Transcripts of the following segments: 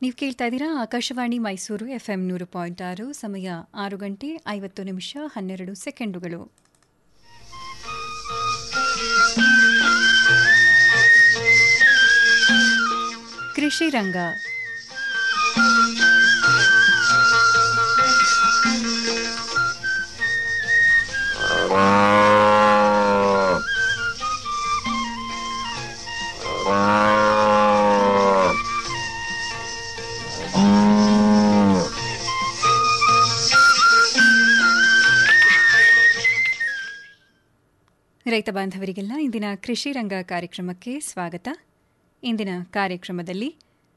ನೀವು ಕೇಳ್ತಾ ಇದ್ದೀರಾ ಆಕಾಶವಾಣಿ ಮೈಸೂರು ಎಫ್ಎಂ ನೂರು ಪಾಯಿಂಟ್ ಆರು ಸಮಯ ಆರು ಗಂಟೆ ಐವತ್ತು ನಿಮಿಷ ಹನ್ನೆರಡು ಸೆಕೆಂಡುಗಳು ಕೃಷಿ ರಂಗ ರೈತ ಬಾಂಧವರಿಗೆಲ್ಲ ಇಂದಿನ ಕೃಷಿ ರಂಗ ಕಾರ್ಯಕ್ರಮಕ್ಕೆ ಸ್ವಾಗತ ಇಂದಿನ ಕಾರ್ಯಕ್ರಮದಲ್ಲಿ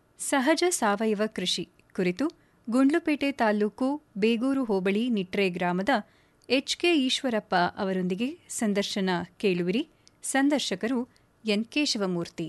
ಸಹಜ ಸಾವಯವ ಕೃಷಿ ಕುರಿತು ಗುಂಡ್ಲುಪೇಟೆ ತಾಲೂಕು ಬೇಗೂರು ಹೋಬಳಿ ನಿಟ್ರೆ ಗ್ರಾಮದ ಎಚ್ ಕೆ ಈಶ್ವರಪ್ಪ ಅವರೊಂದಿಗೆ ಸಂದರ್ಶನ ಕೇಳುವಿರಿ ಸಂದರ್ಶಕರು ಎನ್ ಕೇಶವಮೂರ್ತಿ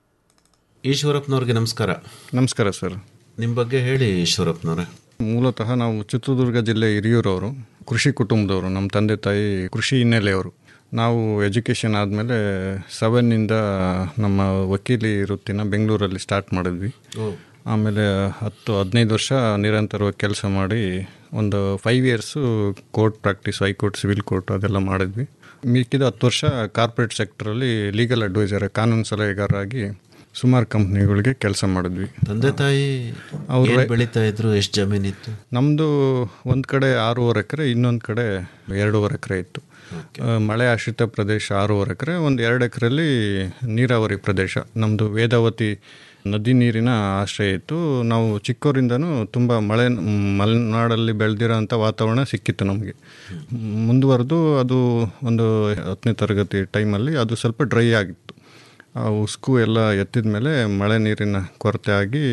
ಈಶ್ವರಪ್ಪನವ್ರಿಗೆ ನಮಸ್ಕಾರ ನಮಸ್ಕಾರ ಸರ್ ನಿಮ್ಮ ಬಗ್ಗೆ ಹೇಳಿ ಈಶ್ವರಪ್ಪನವ್ರೆ ಮೂಲತಃ ನಾವು ಚಿತ್ರದುರ್ಗ ಜಿಲ್ಲೆ ಹಿರಿಯೂರವರು ಕೃಷಿ ಕುಟುಂಬದವರು ನಮ್ಮ ತಂದೆ ತಾಯಿ ಕೃಷಿ ಹಿನ್ನೆಲೆಯವರು ನಾವು ಎಜುಕೇಷನ್ ಆದಮೇಲೆ ಸೆವೆನ್ನಿಂದ ನಮ್ಮ ವಕೀಲಿ ವೃತ್ತಿನ ಬೆಂಗಳೂರಲ್ಲಿ ಸ್ಟಾರ್ಟ್ ಮಾಡಿದ್ವಿ ಆಮೇಲೆ ಹತ್ತು ಹದಿನೈದು ವರ್ಷ ನಿರಂತರವಾಗಿ ಕೆಲಸ ಮಾಡಿ ಒಂದು five years court practice high court civil court ಅದೆಲ್ಲ ಮಾಡಿದ್ವಿ ಮಿಕ್ಕಿದ ಹತ್ತು ವರ್ಷ ಕಾರ್ಪೊರೇಟ್ ಸೆಕ್ಟರಲ್ಲಿ ಲೀಗಲ್ ಅಡ್ವೈಸರ್ ಕಾನೂನು ಸಲಹೆಗಾರರಾಗಿ ಸುಮಾರು ಕಂಪ್ನಿಗಳಿಗೆ ಕೆಲಸ ಮಾಡಿದ್ವಿ ತಂದೆ ತಾಯಿ ಅವ್ರು ಏನ್ ಬೆಳೀತಾ ಇದ್ರು ಎಷ್ಟು ಜಮೀನಿತ್ತು ನಮ್ಮದು ಒಂದು ಕಡೆ ಆರೂವರೆ ಎಕರೆ ಇನ್ನೊಂದು ಕಡೆ ಎರಡೂವರೆ ಎಕರೆ ಇತ್ತು ಆ, ಮಳೆ ಆಶ್ರಿತ ಪ್ರದೇಶ ಆರೂವರೆ ಎಕರೆ ಒಂದು ಎರಡು ಎಕರೆಯಲ್ಲಿ ನೀರಾವರಿ ಪ್ರದೇಶ ನಮ್ಮದು ವೇದಾವತಿ ನದಿ ನೀರಿನ ಆಶ್ರಯ ಇತ್ತು ನಾವು ಚಿಕ್ಕವರಿಂದನೂ ತುಂಬ ಮಳೆ ಮಲೆನಾಡಲ್ಲಿ ಬೆಳೆದಿರೋ ಅಂಥ ವಾತಾವರಣ ಸಿಕ್ಕಿತ್ತು ನಮಗೆ ಮುಂದುವರೆದು ಅದು ಒಂದು ಹತ್ತನೇ ತರಗತಿ ಟೈಮಲ್ಲಿ ಅದು ಸ್ವಲ್ಪ ಡ್ರೈ ಆಗಿತ್ತು ಆ ಉಸ್ಕು ಎಲ್ಲ ಎತ್ತಿದ ಮೇಲೆ ಮಳೆ ನೀರಿನ ಕೊರತೆ ಆಗಿ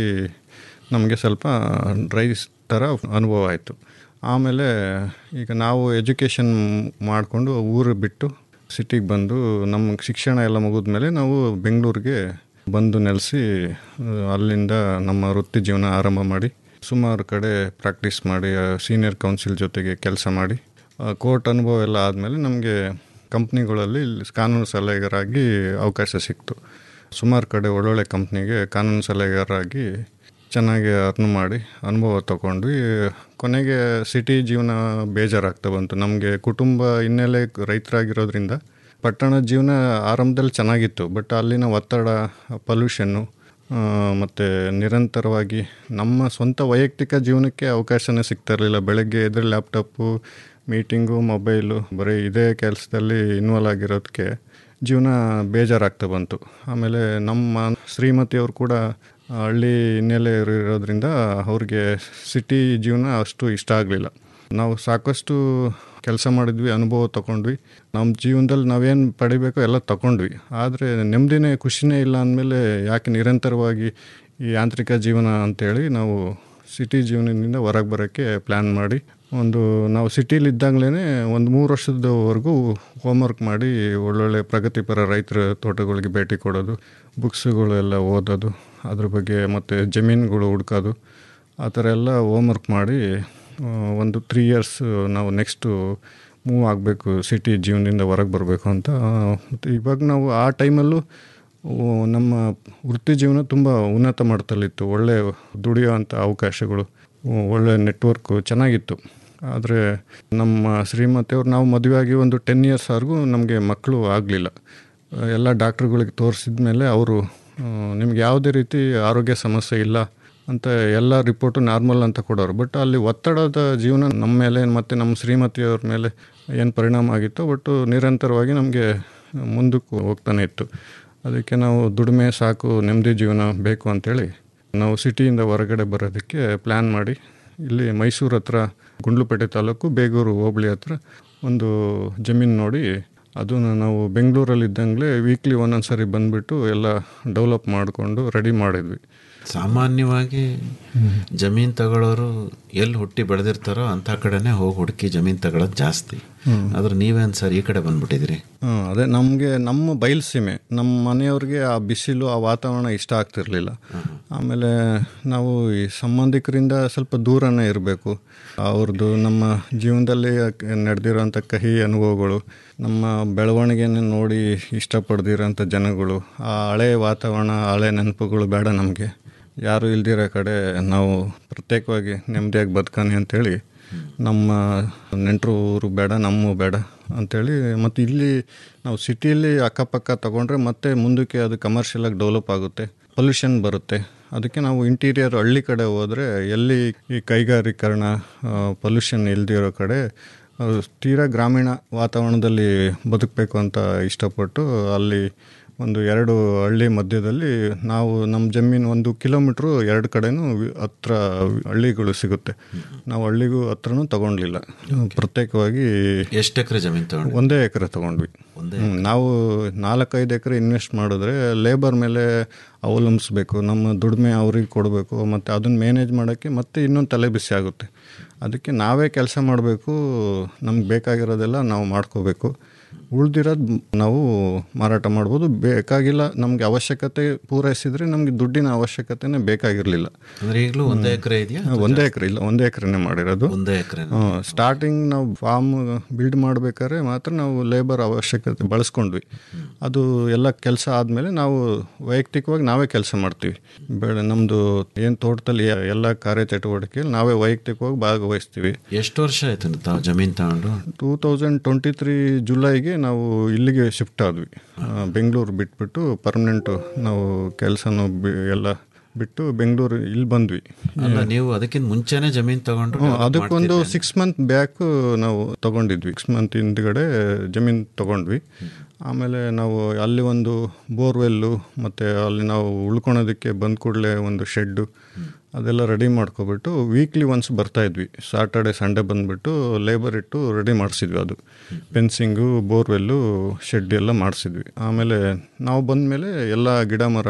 ನಮಗೆ ಸ್ವಲ್ಪ ಡ್ರೈಸ್ ಥರ ಅನುಭವ ಆಯಿತು ಆಮೇಲೆ ಈಗ ನಾವು ಎಜುಕೇಷನ್ ಮಾಡಿಕೊಂಡು ಊರು ಬಿಟ್ಟು ಸಿಟಿಗೆ ಬಂದು ನಮ್ಮ ಶಿಕ್ಷಣ ಎಲ್ಲ ಮುಗಿದ ಮೇಲೆ ನಾವು ಬೆಂಗಳೂರಿಗೆ ಬಂದು ನೆಲೆಸಿ ಅಲ್ಲಿಂದ ನಮ್ಮ ವೃತ್ತಿ ಜೀವನ ಆರಂಭ ಮಾಡಿ ಸುಮಾರು ಕಡೆ ಪ್ರಾಕ್ಟೀಸ್ ಮಾಡಿ ಸೀನಿಯರ್ ಕೌನ್ಸಿಲ್ ಜೊತೆಗೆ ಕೆಲಸ ಮಾಡಿ ಕೋರ್ಟ್ ಅನುಭವ ಎಲ್ಲ ಆದಮೇಲೆ ನಮಗೆ ಕಂಪ್ನಿಗಳಲ್ಲಿ ಕಾನೂನು ಸಲಹೆಗಾರಾಗಿ ಅವಕಾಶ ಸಿಕ್ತು ಸುಮಾರು ಕಡೆ ಒಳ್ಳೊಳ್ಳೆ ಕಂಪ್ನಿಗೆ ಕಾನೂನು ಸಲಹೆಗಾರರಾಗಿ ಚೆನ್ನಾಗಿ ಅರ್ನ್ ಮಾಡಿ ಅನುಭವ ತಗೊಂಡ್ವಿ ಕೊನೆಗೆ ಸಿಟಿ ಜೀವನ ಬೇಜಾರಾಗ್ತಾ ಬಂತು ನಮಗೆ ಕುಟುಂಬ ಹಿನ್ನೆಲೆ ರೈತರಾಗಿರೋದ್ರಿಂದ ಪಟ್ಟಣ ಜೀವನ ಆರಂಭದಲ್ಲಿ ಚೆನ್ನಾಗಿತ್ತು ಬಟ್ ಅಲ್ಲಿನ ಒತ್ತಡ ಪೊಲ್ಯೂಷನ್ನು ಮತ್ತು ನಿರಂತರವಾಗಿ ನಮ್ಮ ಸ್ವಂತ ವೈಯಕ್ತಿಕ ಜೀವನಕ್ಕೆ ಅವಕಾಶನೇ ಸಿಗ್ತಾ ಇರಲಿಲ್ಲ ಬೆಳಗ್ಗೆ ಎದ್ರೆ ಲ್ಯಾಪ್ಟಾಪು ಮೀಟಿಂಗು ಮೊಬೈಲು ಬರೀ ಇದೇ ಕೆಲಸದಲ್ಲಿ ಇನ್ವಾಲ್ವ್ ಆಗಿರೋದಕ್ಕೆ ಜೀವನ ಬೇಜಾರಾಗ್ತಾ ಬಂತು ಆಮೇಲೆ ನಮ್ಮ ಶ್ರೀಮತಿಯವರು ಕೂಡ ಹಳ್ಳಿ ಹಿನ್ನೆಲೆ ಇರೋದ್ರಿಂದ ಅವ್ರಿಗೆ ಸಿಟಿ ಜೀವನ ಅಷ್ಟು ಇಷ್ಟ ಆಗಲಿಲ್ಲ ನಾವು ಸಾಕಷ್ಟು ಕೆಲಸ ಮಾಡಿದ್ವಿ ಅನುಭವ ತಗೊಂಡ್ವಿ ನಮ್ಮ ಜೀವನದಲ್ಲಿ ನಾವೇನು ಪಡಿಬೇಕೋ ಎಲ್ಲ ತಗೊಂಡ್ವಿ ಆದರೆ ನೆಮ್ಮದಿನೇ ಖುಷಿನೇ ಇಲ್ಲ ಅಂದಮೇಲೆ ಯಾಕೆ ನಿರಂತರವಾಗಿ ಈ ಯಾಂತ್ರಿಕ ಜೀವನ ಅಂತೇಳಿ ನಾವು ಸಿಟಿ ಜೀವನದಿಂದ ಹೊರಗೆ ಬರೋಕ್ಕೆ ಪ್ಲ್ಯಾನ್ ಮಾಡಿ ಒಂದು ನಾವು ಸಿಟಿಲಿದ್ದಾಗಲೇ ಒಂದು ಮೂರು ವರ್ಷದವರೆಗೂ ಹೋಮ್ವರ್ಕ್ ಮಾಡಿ ಒಳ್ಳೊಳ್ಳೆ ಪ್ರಗತಿಪರ ರೈತರ ತೋಟಗಳಿಗೆ ಭೇಟಿ ಕೊಡೋದು ಬುಕ್ಸ್ಗಳು ಎಲ್ಲ ಓದೋದು ಅದ್ರ ಬಗ್ಗೆ ಮತ್ತು ಜಮೀನುಗಳು ಹುಡ್ಕೋದು ಆ ಥರ ಎಲ್ಲ ಹೋಮ್ವರ್ಕ್ ಮಾಡಿ ಆ, ಒಂದು ತ್ರೀ ಇಯರ್ಸ್ ನಾವು ನೆಕ್ಸ್ಟು ಮೂವ್ ಆಗಬೇಕು ಸಿಟಿ ಜೀವನದಿಂದ ಹೊರಗೆ ಬರಬೇಕು ಅಂತ ಮತ್ತು ಇವಾಗ ನಾವು ಆ ಟೈಮಲ್ಲೂ ಓ, ನಮ್ಮ ವೃತ್ತಿ ಜೀವನ ತುಂಬ ಉನ್ನತ ಮಟ್ಟದಲ್ಲಿತ್ತು ಒಳ್ಳೆ ದುಡಿಯೋವಂಥ ಅವಕಾಶಗಳು ಓ, ಒಳ್ಳೆ ನೆಟ್ವರ್ಕು ಚೆನ್ನಾಗಿತ್ತು ಆದರೆ ನಮ್ಮ ಶ್ರೀಮತಿಯವ್ರು ನಾವು ಮದುವೆ ಆಗಿ ಒಂದು ಟೆನ್ ಇಯರ್ಸ್ವರೆಗೂ ನಮಗೆ ಮಕ್ಕಳು ಆಗಲಿಲ್ಲ ಎಲ್ಲ ಡಾಕ್ಟ್ರುಗಳಿಗೆ ತೋರಿಸಿದ ಮೇಲೆ ಅವರು ನಿಮ್ಗೆ ಯಾವುದೇ ರೀತಿ ಆರೋಗ್ಯ ಸಮಸ್ಯೆ ಇಲ್ಲ ಅಂತ ಎಲ್ಲ ರಿಪೋರ್ಟು ನಾರ್ಮಲ್ ಅಂತ ಕೊಡೋರು ಬಟ್ ಅಲ್ಲಿ ಒತ್ತಡದ ಜೀವನ ನಮ್ಮ ಮೇಲೆ ಮತ್ತು ನಮ್ಮ ಶ್ರೀಮತಿಯವ್ರ ಮೇಲೆ ಏನು ಪರಿಣಾಮ ಆಗಿತ್ತೋ ಬಟ್ಟು ನಿರಂತರವಾಗಿ ನಮಗೆ ಮುಂದಕ್ಕೆ ಹೋಗ್ತಾನೆ ಇತ್ತು ಅದಕ್ಕೆ ನಾವು ದುಡಿಮೆ ಸಾಕು ನೆಮ್ಮದಿ ಜೀವನ ಬೇಕು ಅಂತೇಳಿ ನಾವು ಸಿಟಿಯಿಂದ ಹೊರಗಡೆ ಬರೋದಕ್ಕೆ ಪ್ಲ್ಯಾನ್ ಮಾಡಿ ಇಲ್ಲಿ ಮೈಸೂರು ಹತ್ರ ಗುಂಡ್ಲುಪೇಟೆ ತಾಲೂಕು ಬೇಗೂರು ಹೋಬಳಿ ಹತ್ರ ಒಂದು ಜಮೀನು ನೋಡಿ ಅದನ್ನು ನಾವು ಬೆಂಗಳೂರಲ್ಲಿ ಇದ್ದಂಗೆ ವೀಕ್ಲಿ ಒಂದೊಂದು ಸರಿ ಬಂದುಬಿಟ್ಟು ಎಲ್ಲ ಡೆವಲಪ್ ಮಾಡಿಕೊಂಡು ರೆಡಿ ಮಾಡಿದ್ವಿ ಸಾಮಾನ್ಯವಾಗಿ ಜಮೀನ್ ತಗೊಳ್ಳೋರು ಎಲ್ಲಿ ಹುಟ್ಟಿ ಬೆಳೆದಿರ್ತಾರೋ ಅಂಥ ಕಡೆನೇ ಹೋಗಿ ಹುಡುಕಿ ಜಮೀನ್ ತಗೊಳ್ಳೋದು ಜಾಸ್ತಿ ಆದ್ರೆ ನೀವೇನು ಸರ್ ಈ ಕಡೆ ಬಂದ್ಬಿಟ್ಟಿದ್ದೀರಿ ಹಾಂ ಅದೇ ನಮಗೆ ನಮ್ಮ ಬಯಲುಸೀಮೆ ನಮ್ಮ ಮನೆಯವ್ರಿಗೆ ಆ ಬಿಸಿಲು ಆ ವಾತಾವರಣ ಇಷ್ಟ ಆಗ್ತಿರ್ಲಿಲ್ಲ ಆಮೇಲೆ ನಾವು ಈ ಸಂಬಂಧಿಕರಿಂದ ಸ್ವಲ್ಪ ದೂರನೇ ಇರಬೇಕು ಅವ್ರದ್ದು ನಮ್ಮ ಜೀವನದಲ್ಲಿ ನಡೆದಿರೋಂಥ ಕಹಿ ಅನುಭವಗಳು ನಮ್ಮ ಬೆಳವಣಿಗೆನ ನೋಡಿ ಇಷ್ಟಪಡ್ದಿರೋಂಥ ಜನಗಳು ಆ ಹಳೆ ವಾತಾವರಣ ಹಳೆ ನೆನಪುಗಳು ಬೇಡ ನಮಗೆ ಯಾರು ಇಲ್ದಿರೋ ಕಡೆ ನಾವು ಪ್ರತ್ಯೇಕವಾಗಿ ನೆಮ್ಮದಿಯಾಗಿ ಬದುಕಾನೆ ಅಂತೇಳಿ ನಮ್ಮ ನೆಂಟರು ಊರು ಬೇಡ ನಮ್ಮ ಬೇಡ ಅಂಥೇಳಿ ಮತ್ತು ಇಲ್ಲಿ ನಾವು ಸಿಟಿಯಲ್ಲಿ ಅಕ್ಕಪಕ್ಕ ತಗೊಂಡ್ರೆ ಮತ್ತೆ ಮುಂದಕ್ಕೆ ಅದು ಕಮರ್ಷಿಯಲಾಗಿ ಡೆವಲಪ್ ಆಗುತ್ತೆ ಪೊಲ್ಯೂಷನ್ ಬರುತ್ತೆ ಅದಕ್ಕೆ ನಾವು ಇಂಟೀರಿಯರ್ ಹಳ್ಳಿ ಕಡೆ ಹೋದರೆ ಎಲ್ಲಿ ಈ ಕೈಗಾರೀಕರಣ ಪೊಲ್ಯೂಷನ್ ಇಲ್ದಿರೋ ಕಡೆ ಆ, ತೀರಾ ಗ್ರಾಮೀಣ ವಾತಾವರಣದಲ್ಲಿ ಬದುಕಬೇಕು ಅಂತ ಇಷ್ಟಪಟ್ಟು ಅಲ್ಲಿ ಒಂದು ಎರಡು ಹಳ್ಳಿ ಮಧ್ಯದಲ್ಲಿ ನಾವು ನಮ್ಮ ಜಮೀನು ಒಂದು ಕಿಲೋಮೀಟ್ರು ಎರಡು ಕಡೆನೂ ವಿ- ಹತ್ರ ಹಳ್ಳಿಗಳು ಸಿಗುತ್ತೆ ನಾವು ಹಳ್ಳಿಗೂ ಹತ್ರನೂ ತಗೊಂಡ್ಲಿಲ್ಲ ಪ್ರತ್ಯೇಕವಾಗಿ ಎಷ್ಟು ಎಕರೆ ಜಮೀನು ತಗೊಂಡು ಒಂದೇ ಎಕರೆ ತಗೊಂಡ್ವಿ ಒಂದೇ ಹ್ಮ್, ನಾವು ನಾಲ್ಕೈದು ಎಕರೆ ಇನ್ವೆಸ್ಟ್ ಮಾಡಿದ್ರೆ ಲೇಬರ್ ಮೇಲೆ ಅವಲಂಬಿಸ್ಬೇಕು ನಮ್ಮ ದುಡಿಮೆ ಅವ್ರಿಗೆ ಕೊಡಬೇಕು ಮತ್ತು ಅದನ್ನು ಮ್ಯಾನೇಜ್ ಮಾಡೋಕ್ಕೆ ಮತ್ತೆ ಇನ್ನೊಂದು ತಲೆ ಬಿಸಿ ಆಗುತ್ತೆ ಅದಕ್ಕೆ ನಾವೇ ಕೆಲಸ ಮಾಡಬೇಕು ನಮ್ಗೆ ಬೇಕಾಗಿರೋದೆಲ್ಲ ನಾವು ಮಾಡ್ಕೋಬೇಕು ಉಳ್ದಿರೋದು ನಾವು ಮಾರಾಟ ಮಾಡ್ಬೋದು ಬೇಕಾಗಿಲ್ಲ ನಮಗೆ ಅವಶ್ಯಕತೆ ಪೂರೈಸಿದ್ರೆ ನಮಗೆ ದುಡ್ಡಿನ ಅವಶ್ಯಕತೆನೇ ಬೇಕಾಗಿರಲಿಲ್ಲ ಅಂದ್ರೆ ಈಗಲೂ ಒಂದೇ ಎಕರೆ ಇದೆಯಾ ಒಂದೇ ಎಕರೆ ಇಲ್ಲ ಒಂದೇ ಎಕರೆನೇ ಮಾಡಿರೋದು ಒಂದೇ ಎಕರೆ ಸ್ಟಾರ್ಟಿಂಗ್ ನಾವು ಫಾರ್ಮ್ ಬಿಲ್ಡ್ ಮಾಡ್ಬೇಕಾದ್ರೆ ಮಾತ್ರ ನಾವು ಲೇಬರ್ ಅವಶ್ಯಕತೆ ಬಳಸ್ಕೊಂಡ್ವಿ ಅದು ಎಲ್ಲ ಕೆಲಸ ಆದಮೇಲೆ ನಾವು ವೈಯಕ್ತಿಕವಾಗಿ ನಾವೇ ಕೆಲಸ ಮಾಡ್ತೀವಿ ಬೆಳೆ ನಮ್ಮದು ಏನು ತೋಟದಲ್ಲಿ ಎ- ಎಲ್ಲ ಕಾರ್ಯಚಟುವಟಿಕೆಯಲ್ಲಿ ನಾವೇ ವೈಯಕ್ತಿಕವಾಗಿ ಭಾಗವಹಿಸ್ತೀವಿ ಎಷ್ಟು ವರ್ಷ ಆಯ್ತು ತಾವು ಜಮೀನು ತಗೊಂಡು ಟೂ ತೌಸಂಡ್ ಟ್ವೆಂಟಿ ತ್ರೀ ಜುಲೈಗೆ ನಾವು ಇಲ್ಲಿಗೆ ಶಿಫ್ಟ್ ಆದ್ವಿ ಆ, ಬೆಂಗಳೂರು ಬಿಟ್ಬಿಟ್ಟು ಪರ್ಮನೆಂಟು ನಾವು ಕೆಲಸನೂ ಬಿ ಎಲ್ಲ ಬಿಟ್ಟು ಬೆಂಗಳೂರು ಇಲ್ಲಿ ಬಂದ್ವಿ ಅಲ್ಲ ನೀವು ಅದಕ್ಕಿಂತ ಮುಂಚೆನೆ ಜಮೀನು ತಗೊಂಡು ಹ್ಮ್, ಅದಕ್ಕೊಂದು ಸಿಕ್ಸ್ ಮಂತ್ ಬ್ಯಾಕ್ ನಾವು ತಗೊಂಡಿದ್ವಿ ಸಿಕ್ಸ್ ಮಂತ್ ಹಿಂದ್ಗಡೆ ಜಮೀನು ತಗೊಂಡ್ವಿ ಆಮೇಲೆ ನಾವು ಅಲ್ಲಿ ಒಂದು ಬೋರ್ವೆಲ್ಲು ಮತ್ತು ಅಲ್ಲಿ ನಾವು ಉಳ್ಕೊಳೋದಕ್ಕೆ ಬಂದ ಕೂಡಲೇ ಒಂದು ಶೆಡ್ಡು ಅದೆಲ್ಲ ರೆಡಿ ಮಾಡ್ಕೊಬಿಟ್ಟು ವೀಕ್ಲಿ ಒನ್ಸ್ ಬರ್ತಾ ಇದ್ವಿ ಸಾಟರ್ಡೆ ಸಂಡೇ ಬಂದುಬಿಟ್ಟು ಲೇಬರ್ ಇಟ್ಟು ರೆಡಿ ಮಾಡಿಸಿದ್ವಿ ಅದು ಫೆನ್ಸಿಂಗು ಬೋರ್ವೆಲ್ಲು ಶೆಡ್ ಎಲ್ಲ ಮಾಡಿಸಿದ್ವಿ ಆಮೇಲೆ ನಾವು ಬಂದಮೇಲೆ ಎಲ್ಲ ಗಿಡ ಮರ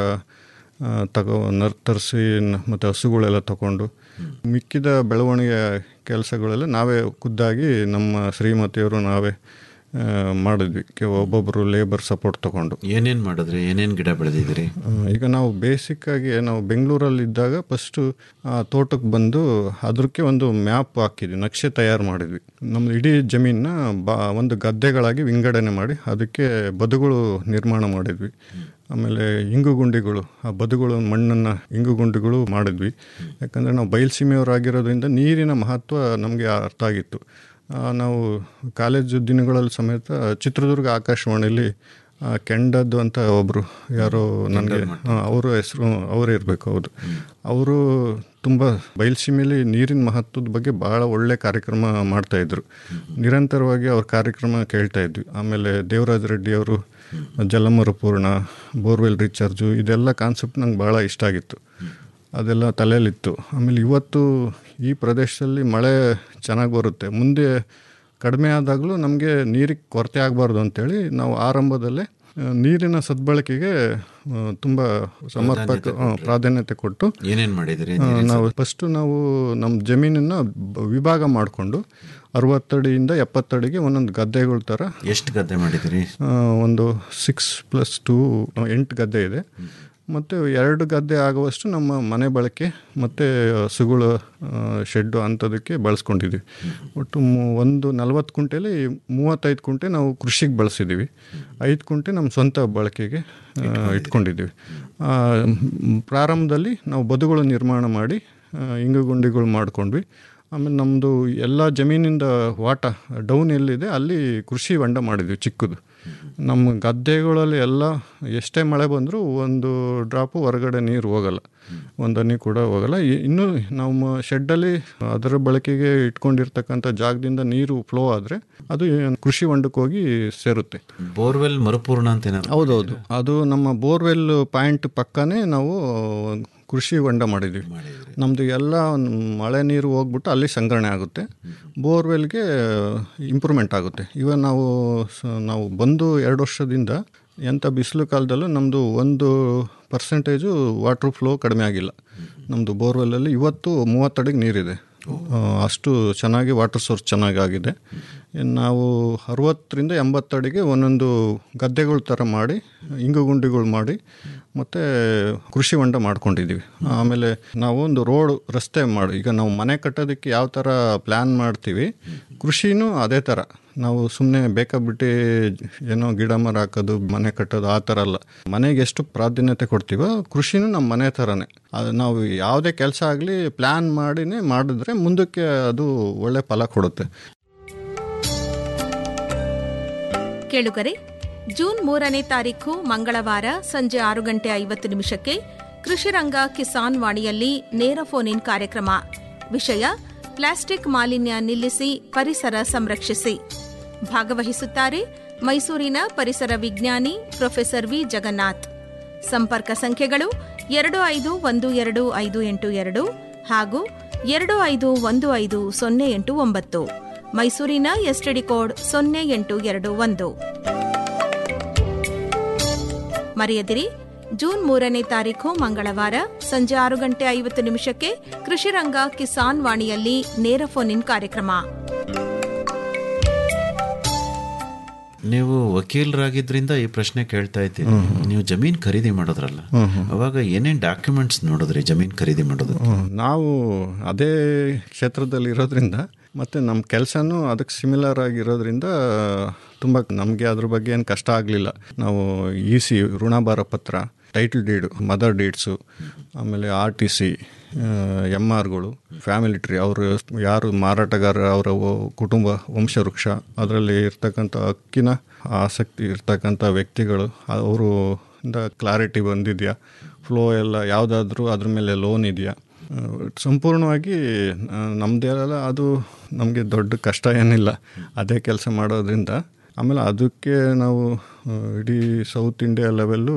ಆ, ತಗೋ ನರ್ ತರಿಸಿ ಮತ್ತು ಹಸುಗಳೆಲ್ಲ ತಗೊಂಡು ಮಿಕ್ಕಿದ ಬೆಳವಣಿಗೆ ಕೆಲಸಗಳೆಲ್ಲ ನಾವೇ ಖುದ್ದಾಗಿ ನಮ್ಮ ಶ್ರೀಮತಿಯವರು ನಾವೇ ಆ, ಮಾಡಿದ್ವಿ ಕೆ- ಒಬ್ಬೊಬ್ಬರು ಲೇಬರ್ ಸಪೋರ್ಟ್ ತಗೊಂಡು ಏನೇನ್ ಮಾಡಿದ್ರಿ ಏನೇನ್ ಗಿಡ ಬೆಳೆದಿದ್ದೀರಿ ಆ, ಈಗ ನಾವು ಬೇಸಿಕ್ಕಾಗಿ ನಾವು ಬೆಂಗಳೂರಲ್ಲಿ ಇದ್ದಾಗ ಫಸ್ಟು ತೋಟಕ್ಕೆ ಬಂದು ಅದಕ್ಕೆ ಒಂದು ಮ್ಯಾಪ್ ಹಾಕಿದ್ವಿ ನಕ್ಷೆ ತಯಾರು ಮಾಡಿದ್ವಿ ನಮ್ಮ ಇಡೀ ಜಮೀನ ಬಾ ಒಂದು ಗದ್ದೆಗಳಾಗಿ ವಿಂಗಡಣೆ ಮಾಡಿ ಅದಕ್ಕೆ ಬದುಗಳು ನಿರ್ಮಾಣ ಮಾಡಿದ್ವಿ ಆಮೇಲೆ ಇಂಗುಗುಂಡಿಗಳು ಆ ಬದುಗಳು ಮಣ್ಣನ್ನು ಇಂಗುಗುಂಡಿಗಳು ಮಾಡಿದ್ವಿ ಯಾಕಂದರೆ ನಾವು ಬಯಲುಸೀಮೆಯವರಾಗಿರೋದ್ರಿಂದ ನೀರಿನ ಮಹತ್ವ ನಮಗೆ ಅರ್ಥ ಆಗಿತ್ತು ಆ, ನಾವು ಕಾಲೇಜು ದಿನಗಳಲ್ಲಿ ಸಮೇತ ಚಿತ್ರದುರ್ಗ ಆಕಾಶವಾಣಿಯಲ್ಲಿ ಆ, ಕೆಂಡದ್ದು ಅಂತ ಒಬ್ಬರು ಯಾರೋ ನನಗೆ ಅವರ ಹೆಸರು ಅವರೇ ಇರಬೇಕು ಹೌದು ಅವರು ತುಂಬ ಬಯಲುಸೀಮೆಯಲ್ಲಿ ನೀರಿನ ಮಹತ್ವದ ಬಗ್ಗೆ ಭಾಳ ಒಳ್ಳೆ ಕಾರ್ಯಕ್ರಮ ಮಾಡ್ತಾಯಿದ್ರು ನಿರಂತರವಾಗಿ ಅವ್ರ ಕಾರ್ಯಕ್ರಮ ಕೇಳ್ತಾ ಇದ್ವಿ ಆಮೇಲೆ ದೇವರಾಜ ರೆಡ್ಡಿ ಅವರು ಜಲಮರುಪೂರ್ಣ ಬೋರ್ವೆಲ್ ರೀಚಾರ್ಜು ಇದೆಲ್ಲ ಕಾನ್ಸೆಪ್ಟ್ ನಂಗೆ ಭಾಳ ಇಷ್ಟ ಆಗಿತ್ತು ಅದೆಲ್ಲ ತಲೆಯಲ್ಲಿತ್ತು ಆಮೇಲೆ ಇವತ್ತು ಈ ಪ್ರದೇಶದಲ್ಲಿ ಮಳೆ ಚೆನ್ನಾಗಿ ಬರುತ್ತೆ ಮುಂದೆ ಕಡಿಮೆ ಆದಾಗಲೂ ನಮಗೆ ನೀರಿಗೆ ಕೊರತೆ ಆಗಬಾರ್ದು ಅಂತೇಳಿ ನಾವು ಆರಂಭದಲ್ಲೇ ಆ, ನೀರಿನ ಸದ್ಬಳಕೆಗೆ ತುಂಬ ಸಮರ್ಪಕ ಆ, ಪ್ರಾಧಾನ್ಯತೆ ಕೊಟ್ಟು ಏನೇನ್ ಮಾಡಿದಿರಿ ಆ, ನಾವು ಫಸ್ಟು ನಾವು ನಮ್ಮ ಜಮೀನನ್ನು ಬ- ವಿಭಾಗ ಮಾಡಿಕೊಂಡು ಅರವತ್ತಡಿಯಿಂದ ಎಪ್ಪತ್ತಡಿಗೆ ಒಂದೊಂದು ಗದ್ದೆಗಳ ಥರ ಎಷ್ಟು ಗದ್ದೆ ಮಾಡಿದಿರಿ ಆ, ಒಂದು ಸಿಕ್ಸ್ ಪ್ಲಸ್ ಟೂ ಎಂಟು ಗದ್ದೆ ಇದೆ ಮತ್ತು ಎರಡು ಗದ್ದೆ ಆಗುವಷ್ಟು ನಮ್ಮ ಮನೆ ಬಳಕೆ ಮತ್ತು ಹಸುಗಳು ಶೆಡ್ಡು ಅಂಥದಕ್ಕೆ ಬಳಸ್ಕೊಂಡಿದ್ದೀವಿ ಒಟ್ಟು ಮು- ಒಂದು ನಲ್ವತ್ತು ಕುಂಟೆಲಿ ಮೂವತ್ತೈದು ಕುಂಟೆ ನಾವು ಕೃಷಿಗೆ ಬಳಸಿದ್ದೀವಿ ಐದು ಕುಂಟೆ ನಮ್ಮ ಸ್ವಂತ ಬಳಕೆಗೆ ಆ, ಇಟ್ಕೊಂಡಿದ್ದೀವಿ ಆ, ಮ್, ಪ್ರಾರಂಭದಲ್ಲಿ ನಾವು ಬದುಗಳು ನಿರ್ಮಾಣ ಮಾಡಿ ಆ, ಇಂಗುಗುಂಡಿಗಳು ಮಾಡ್ಕೊಂಡ್ವಿ ಆಮೇಲೆ ನಮ್ಮದು ಎಲ್ಲ ಜಮೀನಿಂದ ವಾಟ ಡೌನ್ ಎಲ್ಲಿದೆ ಅಲ್ಲಿ ಕೃಷಿ ಹೊಂಡ ಮಾಡಿದ್ವಿ ಚಿಕ್ಕದು ನಮ್ಮ ಗದ್ದೆಗಳಲ್ಲಿ ಎಲ್ಲ ಎಷ್ಟೇ ಮಳೆ ಬಂದರೂ ಒಂದು ಡ್ರಾಪು ಹೊರಗಡೆ ನೀರು ಹೋಗಲ್ಲ ಒಂದು ಹನಿ ಕೂಡ ಹೋಗಲ್ಲ ಇ- ಇನ್ನು ನಮ್ಮ ಶೆಡ್ಡಲ್ಲಿ ಅದರ ಬಳಕೆಗೆ ಇಟ್ಕೊಂಡಿರ್ತಕ್ಕಂಥ ಜಾಗದಿಂದ ನೀರು ಫ್ಲೋ ಆದರೆ ಅದು ಕೃಷಿ ಹೊಂಡಕ್ಕೆ ಹೋಗಿ ಸೇರುತ್ತೆ ಬೋರ್ವೆಲ್ ಮರುಪೂರ್ಣ ಅಂತ ಏನಾದ್ರು ಹೌದೌದು ಅದು ನಮ್ಮ ಬೋರ್ವೆಲ್ ಪಾಯಿಂಟ್ ಪಕ್ಕನೇ ನಾವು ಕೃಷಿ ಹೊಂಡ ಮಾಡಿದ್ವಿ ನಮ್ಮದು ಎಲ್ಲ ಮಳೆ ನೀರು ಹೋಗ್ಬಿಟ್ಟು ಅಲ್ಲಿ ಸಂಗ್ರಹಣೆ ಆಗುತ್ತೆ ಬೋರ್ವೆಲ್ಗೆ ಇಂಪ್ರೂವ್ಮೆಂಟ್ ಆಗುತ್ತೆ ಇವನ್ ನಾವು ಸ- ನಾವು ಬಂದು ಎರಡು ವರ್ಷದಿಂದ ಎಂಥ ಬಿಸಿಲು ಕಾಲದಲ್ಲೂ ನಮ್ಮದು ಒಂದು ಪರ್ಸೆಂಟೇಜು ವಾಟ್ರ್ ಫ್ಲೋ ಕಡಿಮೆ ಆಗಿಲ್ಲ ನಮ್ಮದು ಬೋರ್ವೆಲ್ಲಲ್ಲಿ ಇವತ್ತು ಮೂವತ್ತಡಿಗೆ ನೀರಿದೆ ಆ, ಅಷ್ಟು ಚೆನ್ನಾಗಿ ವಾಟರ್ ಸೋರ್ಸ್ ಚೆನ್ನಾಗಿ ಆಗಿದೆ ಇನ್ನು ನಾವು ಅರವತ್ತರಿಂದ ಎಂಬತ್ತಡಿಗೆ ಒಂದೊಂದು ಗದ್ದೆಗಳ ಥರ ಮಾಡಿ ಇಂಗುಗುಂಡಿಗಳು ಮಾಡಿ ಮತ್ತು ಕೃಷಿ ಹೊಂಡ ಮಾಡ್ಕೊಂಡಿದ್ದೀವಿ ಆಮೇಲೆ ನಾವು ಒಂದು ರೋಡ್ ರಸ್ತೆ ಮಾಡಿ ಈಗ ನಾವು ಮನೆ ಕಟ್ಟೋದಕ್ಕೆ ಯಾವ ಥರ ಪ್ಲ್ಯಾನ್ ಮಾಡ್ತೀವಿ ಕೃಷಿನೂ ಅದೇ ಥರ ನಾವು ಸುಮ್ಮನೆ ಬೇಕಾಬಿಟ್ಟು ಏನೋ ಗಿಡ ಮರ ಹಾಕೋದು ಮನೆ ಕಟ್ಟೋದು ಆ ಥರ ಅಲ್ಲ ಮನೆಗೆ ಎಷ್ಟು ಪ್ರಾಧಾನ್ಯತೆ ಕೊಡ್ತೀವೋ ಕೃಷಿನೂ ನಮ್ಮ ಮನೆ ಥರನೇ ಅದು ನಾವು ಯಾವುದೇ ಕೆಲಸ ಆಗಲಿ ಪ್ಲ್ಯಾನ್ ಮಾಡಿನೇ ಮಾಡಿದ್ರೆ ಮುಂದಕ್ಕೆ ಅದು ಒಳ್ಳೆ ಫಲ ಕೊಡುತ್ತೆ ಕೇಳುಗರೆ ಜೂನ್ ಮೂರನೇ ತಾರೀಖು ಮಂಗಳವಾರ ಸಂಜೆ ಆರು ಗಂಟೆ ಐವತ್ತು ನಿಮಿಷಕ್ಕೆ ಕೃಷಿರಂಗ ಕಿಸಾನ್ ವಾಣಿಯಲ್ಲಿ ನೇರ ಫೋನ್ ಇನ್ ಕಾರ್ಯಕ್ರಮ ವಿಷಯ ಪ್ಲಾಸ್ಟಿಕ್ ಮಾಲಿನ್ಯ ನಿಲ್ಲಿಸಿ ಪರಿಸರ ಸಂರಕ್ಷಿಸಿ ಭಾಗವಹಿಸುತ್ತಾರೆ ಮೈಸೂರಿನ ಪರಿಸರ ವಿಜ್ಞಾನಿ ಪ್ರೊಫೆಸರ್ ವಿ ಜಗನ್ನಾಥ್ ಸಂಪರ್ಕ ಸಂಖ್ಯೆಗಳು ಎರಡು ಐದು ಒಂದು ಎರಡು ಐದು ಎಂಟು ಎರಡು ಹಾಗೂ ಎರಡು ಐದು ಒಂದು ಐದು ಸೊನ್ನೆ ಎಂಟು ಒಂಬತ್ತು ಮೈಸೂರಿನ ಎಸ್ಟಿಡಿ ಕೋಡ್ ಸೊನ್ನೆ ಎಂಟು ಎರಡು ಒಂದು ಮರೆಯದಿರಿ ಜೂನ್ ಮೂರನೇ ತಾರೀಖು ಮಂಗಳವಾರ ಸಂಜೆ ಆರು ಗಂಟೆ ಐವತ್ತು ನಿಮಿಷಕ್ಕೆ ಕೃಷಿರಂಗ ಕಿಸಾನ್ ವಾಣಿಯಲ್ಲಿ ನೇರ ಫೋನ್ ಇನ್ ಕಾರ್ಯಕ್ರಮ ನೀವು ವಕೀಲರಾಗಿದ್ರಿಂದ ಈ ಪ್ರಶ್ನೆ ಕೇಳ್ತಾ ಇದ್ದೀರಿ ನೀವು ಜಮೀನ್ ಖರೀದಿ ಮಾಡೋದ್ರಲ್ಲ ಅವಾಗ ಏನೇನ್ ಡಾಕ್ಯುಮೆಂಟ್ಸ್ ನೋಡಿದ್ರಿ ಜಮೀನ್ ಖರೀದಿ ಮಾಡೋದು ಹ್ಮ್. ನಾವು ಅದೇ ಕ್ಷೇತ್ರದಲ್ಲಿ ಇರೋದ್ರಿಂದ ಮತ್ತು ನಮ್ಮ ಕೆಲಸನೂ ಅದಕ್ಕೆ ಸಿಮಿಲರ್ ಆಗಿರೋದ್ರಿಂದ ತುಂಬ ನಮಗೆ ಅದ್ರ ಬಗ್ಗೆ ಏನು ಕಷ್ಟ ಆಗಲಿಲ್ಲ ನಾವು ಇ ಸಿ ಋಣಭಾರ ಪತ್ರ ಟೈಟಲ್ ಡೀಡು ಮದರ್ ಡೀಡ್ಸು ಆಮೇಲೆ ಆರ್ ಟಿ ಸಿ ಎಮ್ ಆರ್ಗಳು ಫ್ಯಾಮಿಲಿ ಟ್ರೀ ಅವರು ಯಾರು ಮಾರಾಟಗಾರ ಅವರ ಕುಟುಂಬ ವಂಶವೃಕ್ಷ ಅದರಲ್ಲಿ ಇರ್ತಕ್ಕಂಥ ಹಕ್ಕಿನ ಆಸಕ್ತಿ ಇರ್ತಕ್ಕಂಥ ವ್ಯಕ್ತಿಗಳು ಅವರು ಇಂದ ಕ್ಲಾರಿಟಿ ಬಂದಿದೆಯಾ ಫ್ಲೋ ಎಲ್ಲ ಯಾವುದಾದ್ರೂ ಅದ್ರ ಮೇಲೆ ಲೋನ್ ಇದೆಯಾ ಆ, ಸಂಪೂರ್ಣವಾಗಿ ನಮ್ಮದೇ ಅಲ್ಲ ಅದು ನಮಗೆ ದೊಡ್ಡ ಕಷ್ಟ ಏನಿಲ್ಲ ಅದೇ ಕೆಲಸ ಮಾಡೋದ್ರಿಂದ ಆಮೇಲೆ ಅದಕ್ಕೆ ನಾವು ಆ, ಇಡೀ ಸೌತ್ ಇಂಡಿಯಾ ಲೆವೆಲ್ಲು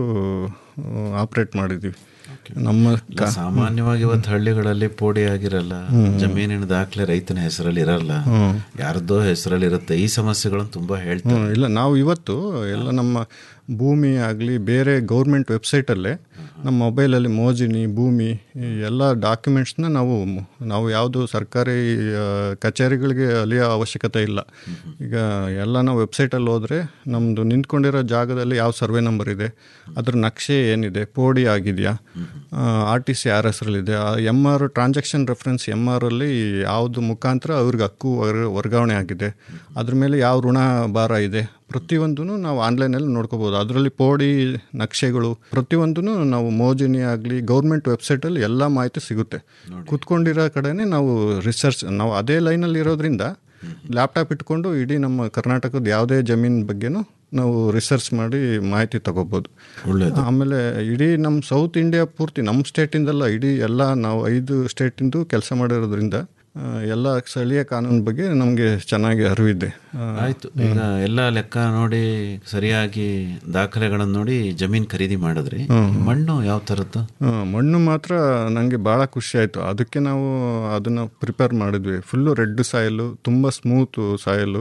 ಆಪ್ರೇಟ್ ಮಾಡಿದ್ದೀವಿ ನಮ್ಮ ಇಲ್ಲ, ಸಾಮಾನ್ಯವಾಗಿ ಇವತ್ತು ಹಳ್ಳಿಗಳಲ್ಲಿ ಪೋಡಿ ಆಗಿರಲ್ಲ ಜಮೀನಿನ ದಾಖಲೆ ರೈತನ ಹೆಸರಲ್ಲಿ ಇರಲ್ಲ ಯಾರ್ದೋ ಹೆಸರಲ್ಲಿ ಇರುತ್ತೆ ಈ ಸಮಸ್ಯೆಗಳನ್ನು ತುಂಬಾ ಹೇಳ್ತಾರೆ ಹ್ಮ್, ಇಲ್ಲ ನಾವು ಇವತ್ತು ಎಲ್ಲ ನಮ್ಮ ಭೂಮಿ ಆಗಲಿ ಬೇರೆ ಗೌರ್ಮೆಂಟ್ ವೆಬ್ಸೈಟಲ್ಲೇ ನಮ್ಮ ಮೊಬೈಲಲ್ಲಿ ಮೋಜಿನಿ ಭೂಮಿ ಈ ಎಲ್ಲ ಡಾಕ್ಯುಮೆಂಟ್ಸ್ನ ನಾವು ನಾವು ಯಾವುದು ಸರ್ಕಾರಿ ಆ, ಕಚೇರಿಗಳಿಗೆ ಅಲಿಯೋ ಅವಶ್ಯಕತೆ ಇಲ್ಲ ಈಗ ಎಲ್ಲ ನಾವು ವೆಬ್ಸೈಟಲ್ಲಿ ಹೋದರೆ ನಮ್ಮದು ನಿಂತ್ಕೊಂಡಿರೋ ಜಾಗದಲ್ಲಿ ಯಾವ ಸರ್ವೆ ನಂಬರ್ ಇದೆ ಅದ್ರ ನಕ್ಷೆ ಏನಿದೆ ಪೋಡಿ ಆಗಿದೆಯಾ ಆರ್ ಟಿ ಸಿ ಯಾರ ಹೆಸರಲ್ಲಿದೆ M R transaction reference M ಆರಲ್ಲಿ ಯಾವುದು ಮುಖಾಂತರ ಅವ್ರಿಗೆ ಹಕ್ಕು ವರ್- ವರ್ಗಾವಣೆ ಆಗಿದೆ ಅದ್ರ ಮೇಲೆ ಯಾವ ಋಣ ಭಾರ ಇದೆ ಪ್ರತಿಯೊಂದೂ ನಾವು ಆನ್ಲೈನಲ್ಲಿ ನೋಡ್ಕೋಬೋದು ಅದರಲ್ಲಿ ಪೋಡಿ ನಕ್ಷೆಗಳು ಪ್ರತಿಯೊಂದೂ ನಾವು ಮೋಜಿನಿ ಆಗಲಿ ಗೌರ್ಮೆಂಟ್ ವೆಬ್ಸೈಟಲ್ಲಿ ಎಲ್ಲ ಮಾಹಿತಿ ಸಿಗುತ್ತೆ ಕೂತ್ಕೊಂಡಿರೋ ಕಡೆನೇ ನಾವು ರಿಸರ್ಚ್ ನಾವು ಅದೇ ಲೈನಲ್ಲಿ ಇರೋದ್ರಿಂದ ಲ್ಯಾಪ್ಟಾಪ್ ಇಟ್ಕೊಂಡು ಇಡೀ ನಮ್ಮ ಕರ್ನಾಟಕದ ಯಾವುದೇ ಜಮೀನ್ ಬಗ್ಗೆನೂ ನಾವು ರಿಸರ್ಚ್ ಮಾಡಿ ಮಾಹಿತಿ ತಗೋಬೋದು ಒಳ್ಳೇದು ಆಮೇಲೆ ಇಡೀ ನಮ್ಮ ಸೌತ್ ಇಂಡಿಯಾ ಪೂರ್ತಿ ನಮ್ಮ ಸ್ಟೇಟಿಂದಲ್ಲ ಇಡೀ ಎಲ್ಲ ನಾವು ಐದು ಸ್ಟೇಟಿಂದು ಕೆಲಸ ಮಾಡಿರೋದ್ರಿಂದ ಆ, ಎಲ್ಲ ಸ್ಥಳೀಯ ಕಾನೂನು ಬಗ್ಗೆ ನಮಗೆ ಚೆನ್ನಾಗಿ ಅರಿವಿದೆ ಆ, ಆಯ್ತು ಈಗ ಎಲ್ಲ ಲೆಕ್ಕ ನೋಡಿ ಸರಿಯಾಗಿ ದಾಖಲೆಗಳನ್ನು ನೋಡಿ ಜಮೀನ್ ಖರೀದಿ ಮಾಡಿದ್ರಿ ಮಣ್ಣು ಯಾವ ತರದ್ದು ಆ, ಮಣ್ಣು ಮಾತ್ರ ನನಗೆ ಭಾಳ ಖುಷಿ ಆಯಿತು ಅದಕ್ಕೆ ನಾವು ಅದನ್ನು ಪ್ರಿಪೇರ್ ಮಾಡಿದ್ವಿ ಫುಲ್ಲು ರೆಡ್ ಸಾಯಲು ತುಂಬ ಸ್ಮೂತು ಸಾಯಲು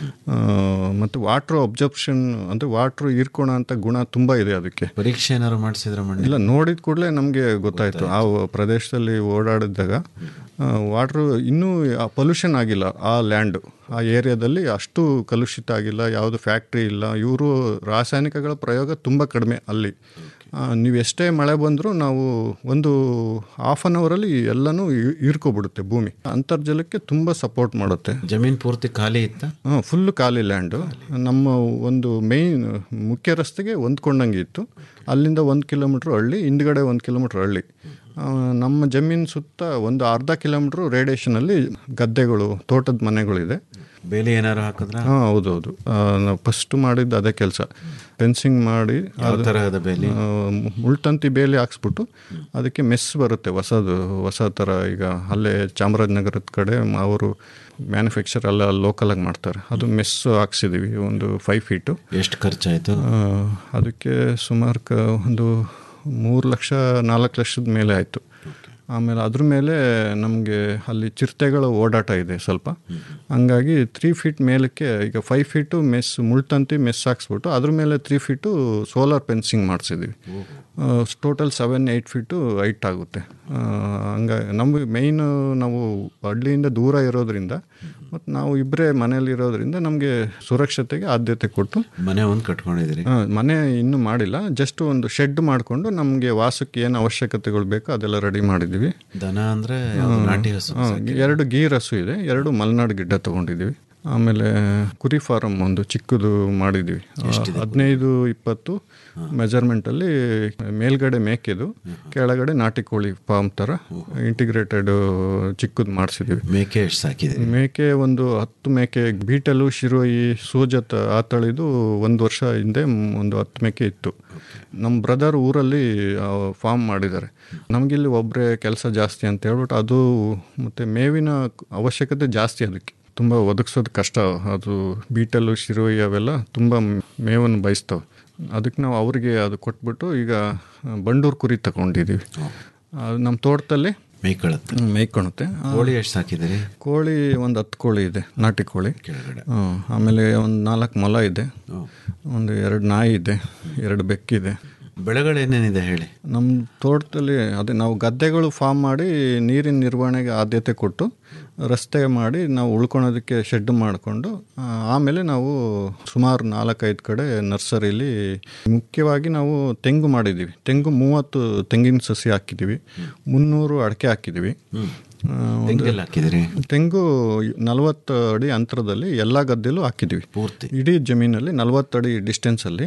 ಮತ್ತು ವಾಟ್ರ್ ಅಬ್ಸರ್ಪ್ಷನ್ ಅಂದರೆ ವಾಟ್ರ್ ಹೀರ್ಕೋಣ ಅಂತ ಗುಣ ತುಂಬ ಇದೆ ಅದಕ್ಕೆ ಪರೀಕ್ಷೆ ಏನಾದ್ರು ಮಾಡಿಸಿದ್ರ ಮಣ್ಣು ಇಲ್ಲ ನೋಡಿದ ಕೂಡಲೇ ನಮಗೆ ಗೊತ್ತಾಯಿತು ಆ ಪ್ರದೇಶದಲ್ಲಿ ಓಡಾಡಿದಾಗ ವಾಟ್ರು ಇನ್ನೂ ಪೊಲ್ಯೂಷನ್ ಆಗಿಲ್ಲ ಆ ಲ್ಯಾಂಡು ಆ ಏರಿಯಾದಲ್ಲಿ ಅಷ್ಟು ಕಲುಷಿತ ಆಗಿಲ್ಲ ಯಾವುದು ಫ್ಯಾಕ್ಟ್ರಿ ಇಲ್ಲ ಇವರು ರಾಸಾಯನಿಕಗಳ ಪ್ರಯೋಗ ತುಂಬ ಕಡಿಮೆ ಅಲ್ಲಿ ಆ, ನೀವು ಎಷ್ಟೇ ಮಳೆ ಬಂದರೂ ನಾವು ಒಂದು ಹಾಫ್ ಆನ್ ಅವರಲ್ಲಿ ಎಲ್ಲನೂ ಹೀ- ಹೀರ್ಕೊಬಿಡುತ್ತೆ ಭೂಮಿ ಅಂತರ್ಜಲಕ್ಕೆ ತುಂಬ ಸಪೋರ್ಟ್ ಮಾಡುತ್ತೆ ಜಮೀನ್ ಪೂರ್ತಿ ಖಾಲಿ ಇತ್ತ ಹಾಂ ಫುಲ್ ಖಾಲಿ ಲ್ಯಾಂಡು ನಮ್ಮ ಒಂದು ಮೇಯ್ನ್ ಮುಖ್ಯ ರಸ್ತೆಗೆ ಹೊಂದ್ಕೊಂಡಂಗೆ ಇತ್ತು ಅಲ್ಲಿಂದ ಒಂದು ಕಿಲೋಮೀಟ್ರ್ ಹಳ್ಳಿ ಹಿಂದ್ಗಡೆ ಒಂದು ಕಿಲೋಮೀಟ್ರ್ ಹಳ್ಳಿ ಆ, ನಮ್ಮ ಜಮೀನು ಸುತ್ತ ಒಂದು ಅರ್ಧ ಕಿಲೋಮೀಟ್ರ್ ರೇಡಿಯೇಷನಲ್ಲಿ ಗದ್ದೆಗಳು ತೋಟದ ಮನೆಗಳಿದೆ ಬೇಲಿ ಏನಾರು ಹಾಕಿದ್ರ ಹಾಂ ಹೌದೌದು ಆ, ನಾವು ಫಸ್ಟ್ ಮಾಡಿದ್ದು ಅದೇ ಕೆಲಸ ಫೆನ್ಸಿಂಗ್ ಮಾಡಿ ಯಾವ ತರಹದ ಬೇಲಿ ಆ, ಮುಳ್ತಂತಿ ಬೇಲಿ ಹಾಕ್ಸ್ಬಿಟ್ಟು ಅದಕ್ಕೆ ಮೆಸ್ ಬರುತ್ತೆ ಹೊಸದು ಹೊಸ ಥರ ಈಗ ಅಲ್ಲೇ ಚಾಮರಾಜನಗರದ ಕಡೆ ಅವರು ಮ್ಯಾನುಫ್ಯಾಕ್ಚರ್ ಎಲ್ಲ ಲೋಕಲಾಗಿ ಮಾಡ್ತಾರೆ ಅದು ಮೆಸ್ಸು ಹಾಕ್ಸಿದ್ದೀವಿ ಒಂದು ಫೈವ್ ಫೀಟು ಎಷ್ಟು ಖರ್ಚಾಯ್ತು ಆ, ಅದಕ್ಕೆ ಸುಮಾರು ಕ ಒಂದು ಮೂರು ಲಕ್ಷ ನಾಲ್ಕು ಲಕ್ಷದ ಮೇಲೆ ಆಯಿತು ಆಮೇಲೆ ಅದ್ರ ಮೇಲೆ ನಮಗೆ ಅಲ್ಲಿ ಚಿರತೆಗಳ ಓಡಾಟ ಇದೆ ಸ್ವಲ್ಪ ಹಂಗಾಗಿ ತ್ರೀ ಫೀಟ್ ಮೇಲಕ್ಕೆ ಈಗ ಫೈವ್ ಫೀಟು ಮೆಸ್ ಮುಳ್ತಂತಿ ಮೆಸ್ ಹಾಕ್ಸ್ಬಿಟ್ಟು ಅದ್ರ ಮೇಲೆ ತ್ರೀ ಫೀಟು ಸೋಲಾರ್ ಫೆನ್ಸಿಂಗ್ ಮಾಡಿಸಿದ್ವಿ total seven eight feet height ಆಗುತ್ತೆ ಆ, ಹಂಗಾಗಿ ನಮಗೆ ಮೇಯ್ನು ನಾವು ಹಳ್ಳಿಯಿಂದ ದೂರ ಇರೋದ್ರಿಂದ ಮತ್ತು ನಾವು ಇಬ್ಬರೇ ಮನೆಯಲ್ಲಿರೋದ್ರಿಂದ ನಮಗೆ ಸುರಕ್ಷತೆಗೆ ಆದ್ಯತೆ ಕೊಟ್ಟು ಮನೆ ಒಂದು ಕಟ್ಕೊಂಡಿದ್ದೀರಿ ಆ, ಮನೆ ಇನ್ನೂ ಮಾಡಿಲ್ಲ ಜಸ್ಟ್ ಒಂದು ಶೆಡ್ ಮಾಡಿಕೊಂಡು ನಮಗೆ ವಾಸಕ್ಕೆ ಏನು ಅವಶ್ಯಕತೆಗಳು ಬೇಕೋ ಅದೆಲ್ಲ ರೆಡಿ ಮಾಡಿದ್ದೀವಿ ದನ ಅಂದ್ರೆ ಯಾವ್ದು ನಾಟಿ ಹಸು ಆ, ಎರಡು ಗೀರ್ ಹಸು ಇದೆ ಎರಡು ಮಲೆನಾಡು ಗಿಡ್ಡ ತಗೊಂಡಿದ್ದೀವಿ ಆಮೇಲೆ ಕುರಿ ಫಾರಂ ಒಂದು ಚಿಕ್ಕದು ಮಾಡಿದ್ದೀವಿ ಹದಿನೈದು ಇಪ್ಪತ್ತು ಮೆಜರ್ಮೆಂಟಲ್ಲಿ ಮೇಲ್ಗಡೆ ಮೇಕೆದು ಕೆಳಗಡೆ ನಾಟಿ ಕೋಳಿ ಫಾರ್ಮ್ ಥರ ಇಂಟಿಗ್ರೇಟೆಡ್ ಚಿಕ್ಕದು ಮಾಡಿಸಿದ್ದೀವಿ ಮೇಕೆ ಎಷ್ಟು ಸಾಕಿದ್ದೀರಿ ಮೇಕೆ ಒಂದು ಹತ್ತು ಮೇಕೆ ಬೀಟಲು ಶಿರೋಯಿ ಸೂಜತ್ ಆ ತಳಿದು ಒಂದು ವರ್ಷ ಹಿಂದೆ ಮ್- ಒಂದು ಹತ್ತು ಮೇಕೆ ಇತ್ತು ನಮ್ಮ ಬ್ರದರ್ ಊರಲ್ಲಿ ಫಾರ್ಮ್ ಮಾಡಿದ್ದಾರೆ ನಮಗಿಲ್ಲಿ ಒಬ್ಬರೇ ಕೆಲಸ ಜಾಸ್ತಿ ಅಂತ ಹೇಳ್ಬಿಟ್ಟು ಅದು ಮತ್ತು ಮೇವಿನ ಅವಶ್ಯಕತೆ ಜಾಸ್ತಿ ಅದಕ್ಕೆ ತುಂಬ ಒದಗಿಸೋದು ಕಷ್ಟ ಅದು ಬೀಟಲು ಶಿರೋಯಿ ಅವೆಲ್ಲ ತುಂಬ ಮೇವನ್ನು ಬಯಸ್ತವೆ ಅದಕ್ಕೆ ನಾವು ಅವರಿಗೆ ಅದು ಕೊಟ್ಬಿಟ್ಟು ಈಗ ಬಂಡೂರು ಕುರಿ ತಗೊಂಡಿದ್ದೀವಿ ಅದು ನಮ್ಮ ತೋಟದಲ್ಲಿ ಮೇಯ್ಕೊಳತ್ತೆ ಮೇಯ್ಕೊಳುತ್ತೆ ಕೋಳಿ ಎಷ್ಟು ಸಾಕಿದ್ದೀರಿ ಕೋಳಿ ಒಂದು ಹತ್ತು ಕೋಳಿ ಇದೆ ನಾಟಿ ಕೋಳಿ ಕೆಳಗಡೆ ಹ್ಮ್. ಆಮೇಲೆ ಒಂದು ನಾಲ್ಕು ಮೊಲ ಇದೆ ಒಂದು ಎರಡು ನಾಯಿ ಇದೆ ಎರಡು ಬೆಕ್ಕಿದೆ ಬೆಳೆಗಳೇನೇನಿದೆ ಹೇಳಿ ನಮ್ಮ ತೋಟದಲ್ಲಿ ಅದೇ ನಾವು ಗದ್ದೆಗಳು ಫಾರ್ಮ್ ಮಾಡಿ ನೀರಿನ ನಿರ್ವಹಣೆಗೆ ಆದ್ಯತೆ ಕೊಟ್ಟು ರಸ್ತೆ ಮಾಡಿ ನಾವು ಉಳ್ಕೊಳೋದಕ್ಕೆ ಶೆಡ್ ಮಾಡಿಕೊಂಡು ಆಮೇಲೆ ನಾವು ಸುಮಾರು ನಾಲ್ಕೈದು ಕಡೆ ನರ್ಸರಿಲಿ ಮುಖ್ಯವಾಗಿ ನಾವು ತೆಂಗು ಮಾಡಿದ್ದೀವಿ ತೆಂಗು ಮೂವತ್ತು ತೆಂಗಿನ ಸಸಿ ಹಾಕಿದ್ದೀವಿ ಮುನ್ನೂರು ಅಡಿಕೆ ಹಾಕಿದ್ದೀವಿ ಆ, ತೆಂಗೆಲ್ಲ ಹಾಕಿದಿರಿ ತೆಂಗು ನಲವತ್ತು ಅಡಿ ಅಂತರದಲ್ಲಿ ಎಲ್ಲ ಗದ್ದೆಲೂ ಹಾಕಿದ್ದೀವಿ ಪೂರ್ತಿ ಇಡೀ ಜಮೀನಲ್ಲಿ ನಲವತ್ತು ಅಡಿ ಡಿಸ್ಟೆನ್ಸಲ್ಲಿ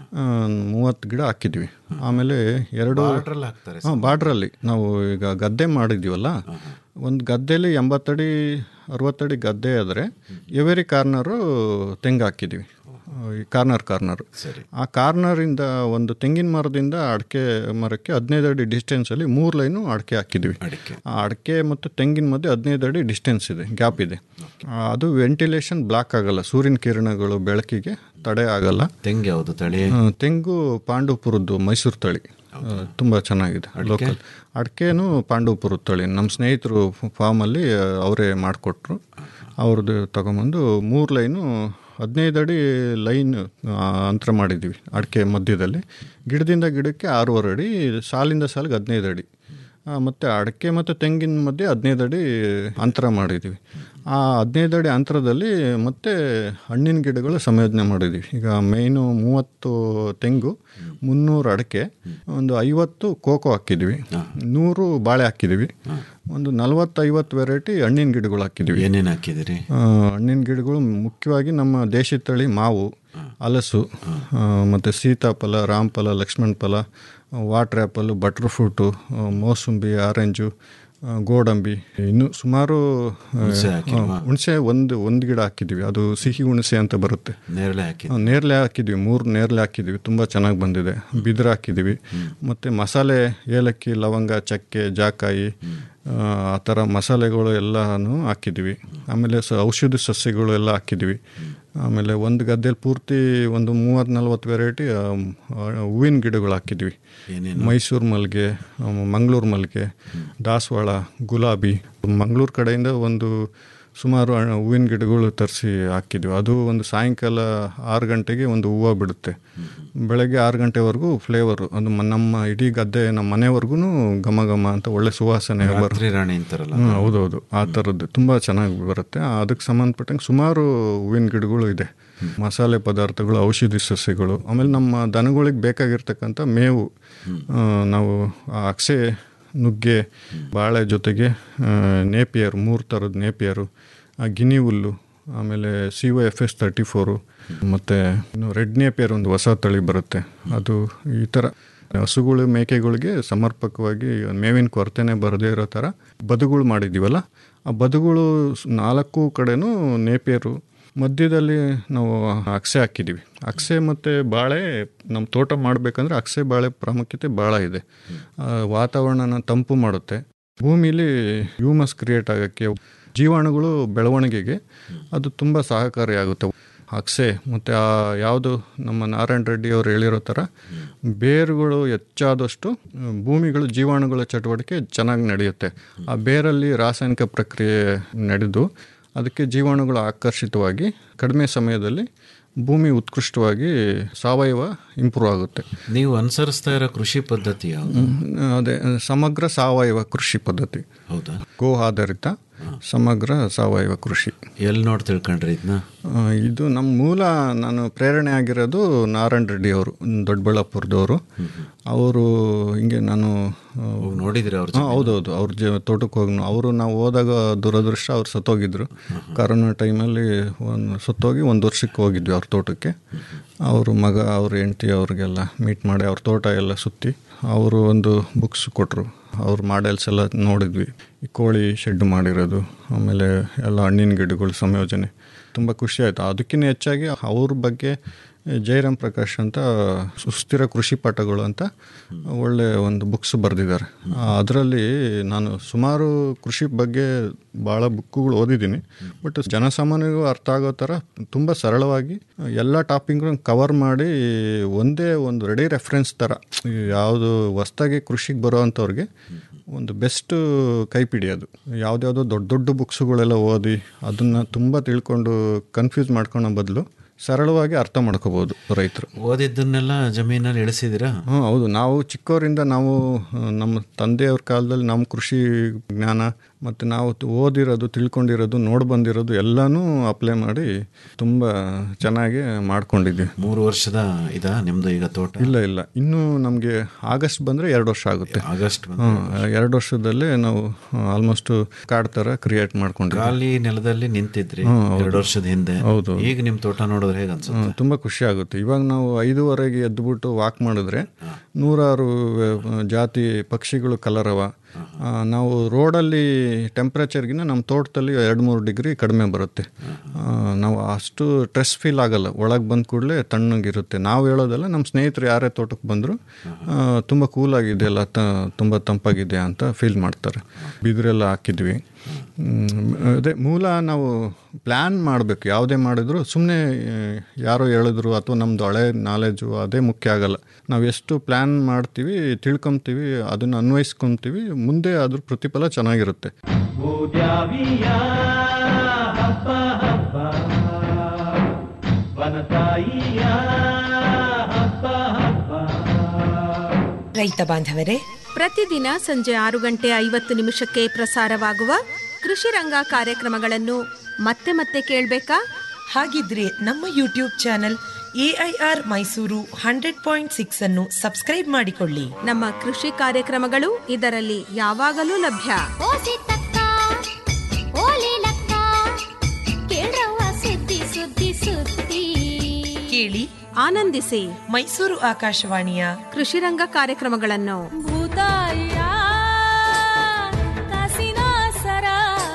ಮೂವತ್ತು ಗಿಡ ಹಾಕಿದ್ದೀವಿ ಆಮೇಲೆ ಎರಡು ಬಾರ್ಡ್ರಲ್ಲಿ ಹಾಕ್ತಾರೆ ಹಾಂ ಬಾರ್ಡ್ರಲ್ಲಿ ನಾವು ಈಗ ಗದ್ದೆ ಮಾಡಿದ್ದೀವಲ್ಲ ಒಂದು ಗದ್ದೆಲಿ ಎಂಬತ್ತಡಿ ಅರವತ್ತಡಿ ಗದ್ದೆ ಆದರೆ ಎವರಿ ಕಾರ್ನರು ತೆಂಗು ಹಾಕಿದ್ದೀವಿ ಈ ಕಾರ್ನರ್ ಕಾರ್ನರ್ ಸರಿ ಆ ಕಾರ್ನರಿಂದ ಒಂದು ತೆಂಗಿನ ಮರದಿಂದ ಅಡಿಕೆ ಮರಕ್ಕೆ ಹದಿನೈದು ಅಡಿ ಡಿಸ್ಟೆನ್ಸಲ್ಲಿ ಮೂರು ಲೈನು ಅಡಿಕೆ ಹಾಕಿದ್ದೀವಿ ಅಡಿಕೆ ಆ ಅಡಿಕೆ ಮತ್ತು ತೆಂಗಿನ ಮಧ್ಯೆ ಹದಿನೈದು ಅಡಿ ಡಿಸ್ಟೆನ್ಸ್ ಇದೆ ಗ್ಯಾಪ್ ಇದೆ ಆ, ಅದು ವೆಂಟಿಲೇಷನ್ ಬ್ಲಾಕ್ ಆಗಲ್ಲ ಸೂರ್ಯನ ಕಿರಣಗಳು ಬೆಳಕಿಗೆ ತಡೆ ಆಗಲ್ಲ ತೆಂಗು ಯಾವುದು ತಳಿ ಆ, ತೆಂಗು ಪಾಂಡವಪುರದ್ದು ಮೈಸೂರು ತಳಿ ಆ, ತುಂಬ ಚೆನ್ನಾಗಿದೆ ಲೋಕಲ್ ಅಡಿಕೆನೂ ಪಾಂಡವಪುರದ ತಳಿ ನಮ್ಮ ಸ್ನೇಹಿತರು ಫಾರ್ಮಲ್ಲಿ ಅವರೇ ಮಾಡಿಕೊಟ್ರು ಅವ್ರದ್ದು ತಗೊಂಬಂದು ಮೂರು ಲೈನು ಹದಿನೈದು ಅಡಿ ಲೈನ್ ಆ, ಅಂತರ ಮಾಡಿದ್ದೀವಿ ಅಡಿಕೆ ಮಧ್ಯದಲ್ಲಿ ಗಿಡದಿಂದ ಗಿಡಕ್ಕೆ ಆರೂವರೆ ಅಡಿ ಸಾಲಿಂದ ಸಾಲಿಗೆ ಹದಿನೈದು ಅಡಿ ಮತ್ತು ಅಡಿಕೆ ಮತ್ತು ತೆಂಗಿನ ಮಧ್ಯೆ ಹದಿನೈದು ಅಡಿ ಅಂತರ ಮಾಡಿದ್ದೀವಿ ಆ ಹದಿನೈದು ಅಡಿ ಅಂತರದಲ್ಲಿ ಮತ್ತೆ ಹಣ್ಣಿನ ಗಿಡಗಳು ಸಂಯೋಜನೆ ಮಾಡಿದ್ದೀವಿ ಈಗ ಮೇಯ್ನು ಮೂವತ್ತು ತೆಂಗು ಮುನ್ನೂರು ಅಡಿಕೆ ಒಂದು ಐವತ್ತು ಕೋಕೋ ಹಾಕಿದ್ದೀವಿ ನೂರು ಬಾಳೆ ಹಾಕಿದ್ದೀವಿ ಒಂದು ನಲವತ್ತೈವತ್ತು ವೆರೈಟಿ ಹಣ್ಣಿನ ಗಿಡಗಳು ಹಾಕಿದ್ದೀವಿ ಏನೇನು ಹಾಕಿದಿರಿ ಆ, ಹಣ್ಣಿನ ಗಿಡಗಳು ಮುಖ್ಯವಾಗಿ ನಮ್ಮ ದೇಶಿ ತಳಿ ಮಾವು ಹಲಸು ಆ, ಮತ್ತು ಸೀತಾಫಲ ರಾಮಫಲ ಲಕ್ಷ್ಮಣ ಫಲ ವಾಟರ್ ಆ್ಯಪಲ್ ಬಟರ್ ಫ್ರೂಟು ಆ, ಮೋಸಂಬಿ ಆರೆಂಜು ಆ, ಗೋಡಂಬಿ ಇನ್ನು ಸುಮಾರು ಆ, ಹುಣ್ಸೆ ಹಾಕಿಲ್ವಾ? ಹುಣಸೆ ಒಂದು ಒಂದು ಗಿಡ ಹಾಕಿದ್ದೀವಿ ಅದು ಸಿಹಿ ಹುಣಸೆ ಅಂತ ಬರುತ್ತೆ ನೇರಳೆ ಹಾಕಿ ಆ, ನೇರಳೆ ಹಾಕಿದ್ವಿ ಮೂರು ನೇರಳೆ ಹಾಕಿದ್ವಿ ತುಂಬ ಚೆನ್ನಾಗಿ ಬಂದಿದೆ ಬಿದಿರು ಹಾಕಿದ್ದೀವಿ ಮತ್ತು ಮಸಾಲೆ ಏಲಕ್ಕಿ ಲವಂಗ ಚಕ್ಕೆ ಜಾಕಾಯಿ ಆ, ಆ ಥರ ಮಸಾಲೆಗಳು ಎಲ್ಲನೂ ಹಾಕಿದ್ವಿ ಆಮೇಲೆ ಸ ಔಷಧಿ ಸಸ್ಯಗಳು ಎಲ್ಲ ಹಾಕಿದ್ವಿ ಆಮೇಲೆ ಒಂದು ಗದ್ದೆಲಿ ಪೂರ್ತಿ ಒಂದು ಮೂವತ್ತು ನಲ್ವತ್ತು ವೆರೈಟಿ ಹೂವಿನ ಗಿಡಗಳು ಹಾಕಿದ್ವಿ ಏನೇನು ಮೈಸೂರು ಮಲ್ಲಿಗೆ ಮಂಗಳೂರು ಮಲ್ಲಿಗೆ ದಾಸವಾಳ ಗುಲಾಬಿ ಮಂಗಳೂರು ಕಡೆಯಿಂದ ಒಂದು ಸುಮಾರು ಹಣ್ಣು- ಹೂವಿನ ಗಿಡಗಳು ತರಿಸಿ ಹಾಕಿದ್ವಿ ಅದು ಒಂದು ಸಾಯಂಕಾಲ ಆರು ಗಂಟೆಗೆ ಒಂದು ಹೂವು ಬಿಡುತ್ತೆ ಬೆಳಗ್ಗೆ ಆರು ಗಂಟೆವರೆಗೂ ಫ್ಲೇವರು ಅದು ಮ- ನಮ್ಮ ಇಡೀ ಗದ್ದೆ ನಮ್ಮ ಮನೆವರೆಗೂ ಘಮ ಘಮ ಅಂತ ಒಳ್ಳೆ ಸುವಾಸನೆ ಬರುತ್ತೆ ರಾತ್ರಿ ರಾಣಿ ಅಂತಾರಲ್ಲ ಹ್ಮ್, ಹೌದೌದು ಆ ಥರದ್ದು ತುಂಬ ಚೆನ್ನಾಗಿ ಬರುತ್ತೆ ಆ, ಅದಕ್ಕೆ ಸಂಬಂಧಪಟ್ಟಂಗೆ ಸುಮಾರು ಹೂವಿನ ಗಿಡಗಳು ಇದೆ ಮಸಾಲೆ ಪದಾರ್ಥಗಳು ಔಷಧಿ ಸಸ್ಯಗಳು ಆಮೇಲೆ ನಮ್ಮ ದನಗಳಿಗೆ ಬೇಕಾಗಿರ್ತಕ್ಕಂಥ ಮೇವು ಆ, ನಾವು ಆ ಅಕ್ಸೆ ನುಗ್ಗೆ ಬಾಳೆ ಜೊತೆಗೆ ಆ, ನೇಪಿಯರ್ ಮೂರು ಥರದ ನೇಪಿಯರು ಆ, ಗಿನಿ ಹುಲ್ಲು ಆಮೇಲೆ C O F S thirty four ಮತ್ತು ಇನ್ನು ರೆಡ್ ನೇಪಿಯರ್ ಒಂದು ಹೊಸ ತಳಿ ಬರುತ್ತೆ ಅದು ಈ ಥರ ಹಸುಗಳು ಮೇಕೆಗಳಿಗೆ ಸಮರ್ಪಕವಾಗಿ ಮೇವಿನ ಕೊರತೆನೇ ಬರದೇ ಇರೋ ಥರ ಬದುಗಳು ಮಾಡಿದ್ದೀವಲ್ಲ ಆ ಬದುಗಳು ಸ್- ನಾಲ್ಕು ಕಡೆನೂ ನೇಪಿಯರು ಮಧ್ಯದಲ್ಲಿ ನಾವು ಅಕ್ಸೆ ಹಾಕಿದ್ದೀವಿ ಅಕ್ಸೆ ಮತ್ತು ಬಾಳೆ ನಮ್ಮ ತೋಟ ಮಾಡಬೇಕಂದ್ರೆ ಅಕ್ಸೆ ಬಾಳೆ ಪ್ರಾಮುಖ್ಯತೆ ಭಾಳ ಇದೆ ಆ, ವಾತಾವರಣನ ತಂಪು ಮಾಡುತ್ತೆ ಭೂಮಿಲಿ ಹ್ಯೂಮಸ್ ಕ್ರಿಯೇಟ್ ಆಗೋಕ್ಕೆ ಜೀವಾಣುಗಳು ಬೆಳವಣಿಗೆಗೆ ಅದು ತುಂಬ ಸಹಕಾರಿಯಾಗುತ್ತೆ ಅಕ್ಸೆ ಮತ್ತು ಆ ಯಾವುದು ನಮ್ಮ ನಾರಾಯಣ ರೆಡ್ಡಿ ಅವರು ಹೇಳಿರೋ ಥರ ಬೇರುಗಳು ಹೆಚ್ಚಾದಷ್ಟು ಆ, ಭೂಮಿಗಳು ಜೀವಾಣುಗಳ ಚಟುವಟಿಕೆ ಚೆನ್ನಾಗಿ ನಡೆಯುತ್ತೆ ಆ ಬೇರಲ್ಲಿ ರಾಸಾಯನಿಕ ಪ್ರಕ್ರಿಯೆ ನಡೆದು ಅದಕ್ಕೆ ಜೀವಾಣುಗಳು ಆಕರ್ಷಿತವಾಗಿ ಕಡಿಮೆ ಸಮಯದಲ್ಲಿ ಭೂಮಿ ಉತ್ಕೃಷ್ಟವಾಗಿ ಸಾವಯವ ಇಂಪ್ರೂವ್ ಆಗುತ್ತೆ ನೀವು ಅನುಸರಿಸ್ತಾ ಇರೋ ಕೃಷಿ ಪದ್ಧತಿ ಯಾವುದು ಅದೇ ಸಮಗ್ರ ಸಾವಯವ ಕೃಷಿ ಪದ್ಧತಿ ಹೌದಾ ಗೋ ಆಧಾರಿತ ಸಮಗ್ರ ಸಾವಯವ ಕೃಷಿ ಎಲ್ಲಿ ನೋಡಿ ತಿಳ್ಕೊಂಡ್ರಿ ಇದನ್ನ ಆ, ಇದು ನಮ್ಮ ಮೂಲ ನಾನು ಪ್ರೇರಣೆ ಆಗಿರೋದು ನಾರಾಯಣ ರೆಡ್ಡಿ ಅವರು ದೊಡ್ಡಬಳ್ಳಾಪುರದವರು ಅವರು ಹಿಂಗೆ ನಾನು ಆ, ನೋಡಿದ್ರಿ ಅವ್ರ ಹಾ, ಹೌದೌದು ಅವ್ರ ಜ ತೋಟಕ್ಕೆ ಹೋಗಿ ಅವರು ನಾವು ಹೋದಾಗ ದುರದೃಷ್ಟ ಅವ್ರು ಸತ್ತೋಗಿದ್ರು ಕರೋನಾ ಟೈಮಲ್ಲಿ ಒಂದು ಸತ್ತೋಗಿ ಒಂದು ವರ್ಷಕ್ಕೆ ಹೋಗಿದ್ವಿ ಅವ್ರ ತೋಟಕ್ಕೆ ಅವರು ಮಗ ಅವ್ರ ಹೆಂಡ್ತಿ ಅವ್ರಿಗೆಲ್ಲ ಮೀಟ್ ಮಾಡಿ ಅವ್ರ ತೋಟ ಎಲ್ಲ ಸುತ್ತಿ ಅವರು ಒಂದು ಬುಕ್ಸ್ ಕೊಟ್ಟರು ಅವ್ರ ಮಾಡೆಲ್ಸ್ ಎಲ್ಲ ನೋಡಿದ್ವಿ ಈ ಕೋಳಿ ಶೆಡ್ ಮಾಡಿರೋದು ಆಮೇಲೆ ಎಲ್ಲ ಹಣ್ಣಿನ ಗಿಡಗಳು ಸಂಯೋಜನೆ ತುಂಬ ಖುಷಿ ಆಯಿತು ಅದಕ್ಕಿಂತ ಹೆಚ್ಚಾಗಿ ಅವ್ರ ಬಗ್ಗೆ ಜಯರಾಮ್ ಪ್ರಕಾಶ್ ಅಂತ ಸುಸ್ಥಿರ ಕೃಷಿ ಪಾಠಗಳು ಅಂತ ಒಳ್ಳೆ ಒಂದು ಬುಕ್ಸ್ ಬರೆದಿದ್ದಾರೆ ಅದರಲ್ಲಿ ನಾನು ಸುಮಾರು ಕೃಷಿ ಬಗ್ಗೆ ಭಾಳ ಬುಕ್ಕುಗಳು ಓದಿದ್ದೀನಿ ಬಟ್ ಜನಸಾಮಾನ್ಯರಿಗೂ ಅರ್ಥ ಆಗೋ ಥರ ತುಂಬ ಸರಳವಾಗಿ ಎಲ್ಲ ಟಾಪಿಕ್ಗಳು ಕವರ್ ಮಾಡಿ ಒಂದೇ ಒಂದು ರೆಡಿ ರೆಫರೆನ್ಸ್ ಥರ ಯಾವುದು ಹೊಸ್ದಾಗಿ ಕೃಷಿಗೆ ಬರೋ ಅಂಥವ್ರಿಗೆ ಒಂದು ಬೆಸ್ಟ್ ಕೈಪಿಡಿ ಅದು ಯಾವುದ್ಯಾವುದೋ ದೊಡ್ಡ ದೊಡ್ಡ ಬುಕ್ಸುಗಳೆಲ್ಲ ಓದಿ ಅದನ್ನು ತುಂಬ ತಿಳ್ಕೊಂಡು ಕನ್ಫ್ಯೂಸ್ ಮಾಡ್ಕೊಳೋ ಬದಲು ಸರಳವಾಗಿ ಅರ್ಥ ಮಾಡ್ಕೋಬೋದು ರೈತರು ಓದಿದ್ದನ್ನೆಲ್ಲ ಜಮೀನಲ್ಲಿ ಇಳಿಸಿದಿರಾ ಹಾಂ ಹೌದು ನಾವು ಚಿಕ್ಕವರಿಂದ ನಾವು ಆ, ನಮ್ಮ ತಂದೆಯವ್ರ ಕಾಲದಲ್ಲಿ ನಮ್ಮ ಕೃಷಿ ಜ್ಞಾನ ಮತ್ತು ನಾವು ತ- ಓದಿರೋದು ತಿಳ್ಕೊಂಡಿರೋದು ನೋಡಿ ಬಂದಿರೋದು ಎಲ್ಲನೂ ಅಪ್ಲೈ ಮಾಡಿ ತುಂಬ ಚೆನ್ನಾಗಿ ಮಾಡ್ಕೊಂಡಿದ್ದೀವಿ ಮೂರು ವರ್ಷದ ಇದಾ ನಿಮ್ದು ಈಗ ತೋಟ ಇಲ್ಲ ಇಲ್ಲ ಇನ್ನೂ ನಮಗೆ ಆಗಸ್ಟ್ ಬಂದರೆ ಎರಡು ವರ್ಷ ಆಗುತ್ತೆ ಆಗಸ್ಟ್ ಬಂತು. ಹಾಂ ಎರಡು ವರ್ಷದಲ್ಲೇ ನಾವು ಆಲ್ಮೋಸ್ಟ್ ಕಾರ್ಡ್ ಥರ ಕ್ರಿಯೇಟ್ ಮಾಡ್ಕೊಂಡಿದ್ದೀವಿ ಖಾಲಿ ನೆಲದಲ್ಲಿ ನಿಂತಿದ್ರಿ ಎರಡು ವರ್ಷದ ಹಿಂದೆ ಹೌದು. ಈಗ ನಿಮ್ ತೋಟ ನೋಡಿದ್ರೆ ಹೇಗೆ ಅನ್ಸುತ್ತೆ ಹ್ಮ್, ತುಂಬ ಖುಷಿ ಆಗುತ್ತೆ ಇವಾಗ ನಾವು ಐದೂವರೆಗೆ ಎದ್ದುಬಿಟ್ಟು ವಾಕ್ ಮಾಡಿದ್ರೆ ನೂರಾರು ಆ, ಜಾತಿ ಪಕ್ಷಿಗಳು ಕಲರವ ಆ, ನಾವು ರೋಡಲ್ಲಿ ಟೆಂಪ್ರೇಚರ್ಗಿನ ನಮ್ಮ ತೋಟದಲ್ಲಿ ಎರಡು ಮೂರು ಡಿಗ್ರಿ ಕಡಿಮೆ ಬರುತ್ತೆ ಆ, ನಾವು ಅಷ್ಟು ಸ್ಟ್ರೆಸ್ ಫೀಲ್ ಆಗಲ್ಲ ಒಳಗೆ ಬಂದ ಕೂಡಲೇ ತಣ್ಣಗಿರುತ್ತೆ ನಾವು ಹೇಳೋದಲ್ಲ ನಮ್ಮ ಸ್ನೇಹಿತರು ಯಾರೇ ತೋಟಕ್ಕೆ ಬಂದರೂ ತುಂಬ ಕೂಲಾಗಿದೆ ಅಲ್ಲ ತ ತುಂಬ ತಂಪಾಗಿದೆ ಅಂತ ಫೀಲ್ ಮಾಡ್ತಾರೆ ಬಿದಿರೆಲ್ಲ ಹಾಕಿದ್ವಿ ಹ್ಮ್, ಅದೇ ಮೂಲ ನಾವು ಪ್ಲ್ಯಾನ್ ಮಾಡಬೇಕು ಯಾವುದೇ ಮಾಡಿದ್ರು ಸುಮ್ಮನೆ ಯಾರೋ ಹೇಳಿದ್ರು ಅಥವಾ ನಮ್ಮದು ಹಳೆ ನಾಲೆಜು ಅದೇ ಮುಖ್ಯ ಆಗಲ್ಲ ನಾವು ಎಷ್ಟು ಪ್ಲ್ಯಾನ್ ಮಾಡ್ತೀವಿ ತಿಳ್ಕೊತೀವಿ ಅದನ್ನು ಅನ್ವಯಿಸ್ಕೊತೀವಿ ಮುಂದೆ ಅದ್ರ ಪ್ರತಿಫಲ ಚೆನ್ನಾಗಿರುತ್ತೆ ಭೂದ್ಯಾವಿಯ ಹಬ್ಬ ಹಬ್ಬ ವನತಾಯಿಯ ಹಬ್ಬ ಹಬ್ಬ ರೈತ ಬಾಂಧವರೇ ಪ್ರತಿದಿನ ಸಂಜೆ ಆರು ಗಂಟೆ ಐವತ್ತು ನಿಮಿಷಕ್ಕೆ ಪ್ರಸಾರವಾಗುವ ಕೃಷಿ ರಂಗ ಕಾರ್ಯಕ್ರಮಗಳನ್ನು ಮತ್ತೆ ಮತ್ತೆ ಕೇಳಬೇಕಾ ಹಾಗಿದ್ರೆ ನಮ್ಮ YouTube channel AIR Mysuru hundred point six ಅನ್ನು ಸಬ್ಸ್ಕ್ರೈಬ್ ಮಾಡಿಕೊಳ್ಳಿ ನಮ್ಮ ಕೃಷಿ ಕಾರ್ಯಕ್ರಮಗಳು ಇದರಲ್ಲಿ ಯಾವಾಗಲೂ ಲಭ್ಯ ಓಸಿ ತಕ್ಕ ಓಲಿ ಲಕ್ಕ ಕೇಳ್ರವ್ವ ಸುದ್ದಿ ಸುದ್ದಿ ಸುದ್ದಿ ಕೇಳಿ ಆನಂದಿಸಿ ಮೈಸೂರು ಆಕಾಶವಾಣಿಯ ಕೃಷಿ ರಂಗ ಕಾರ್ಯಕ್ರಮಗಳನ್ನು ಭೂತಾಯ ಕಾಸಿನ ಸರ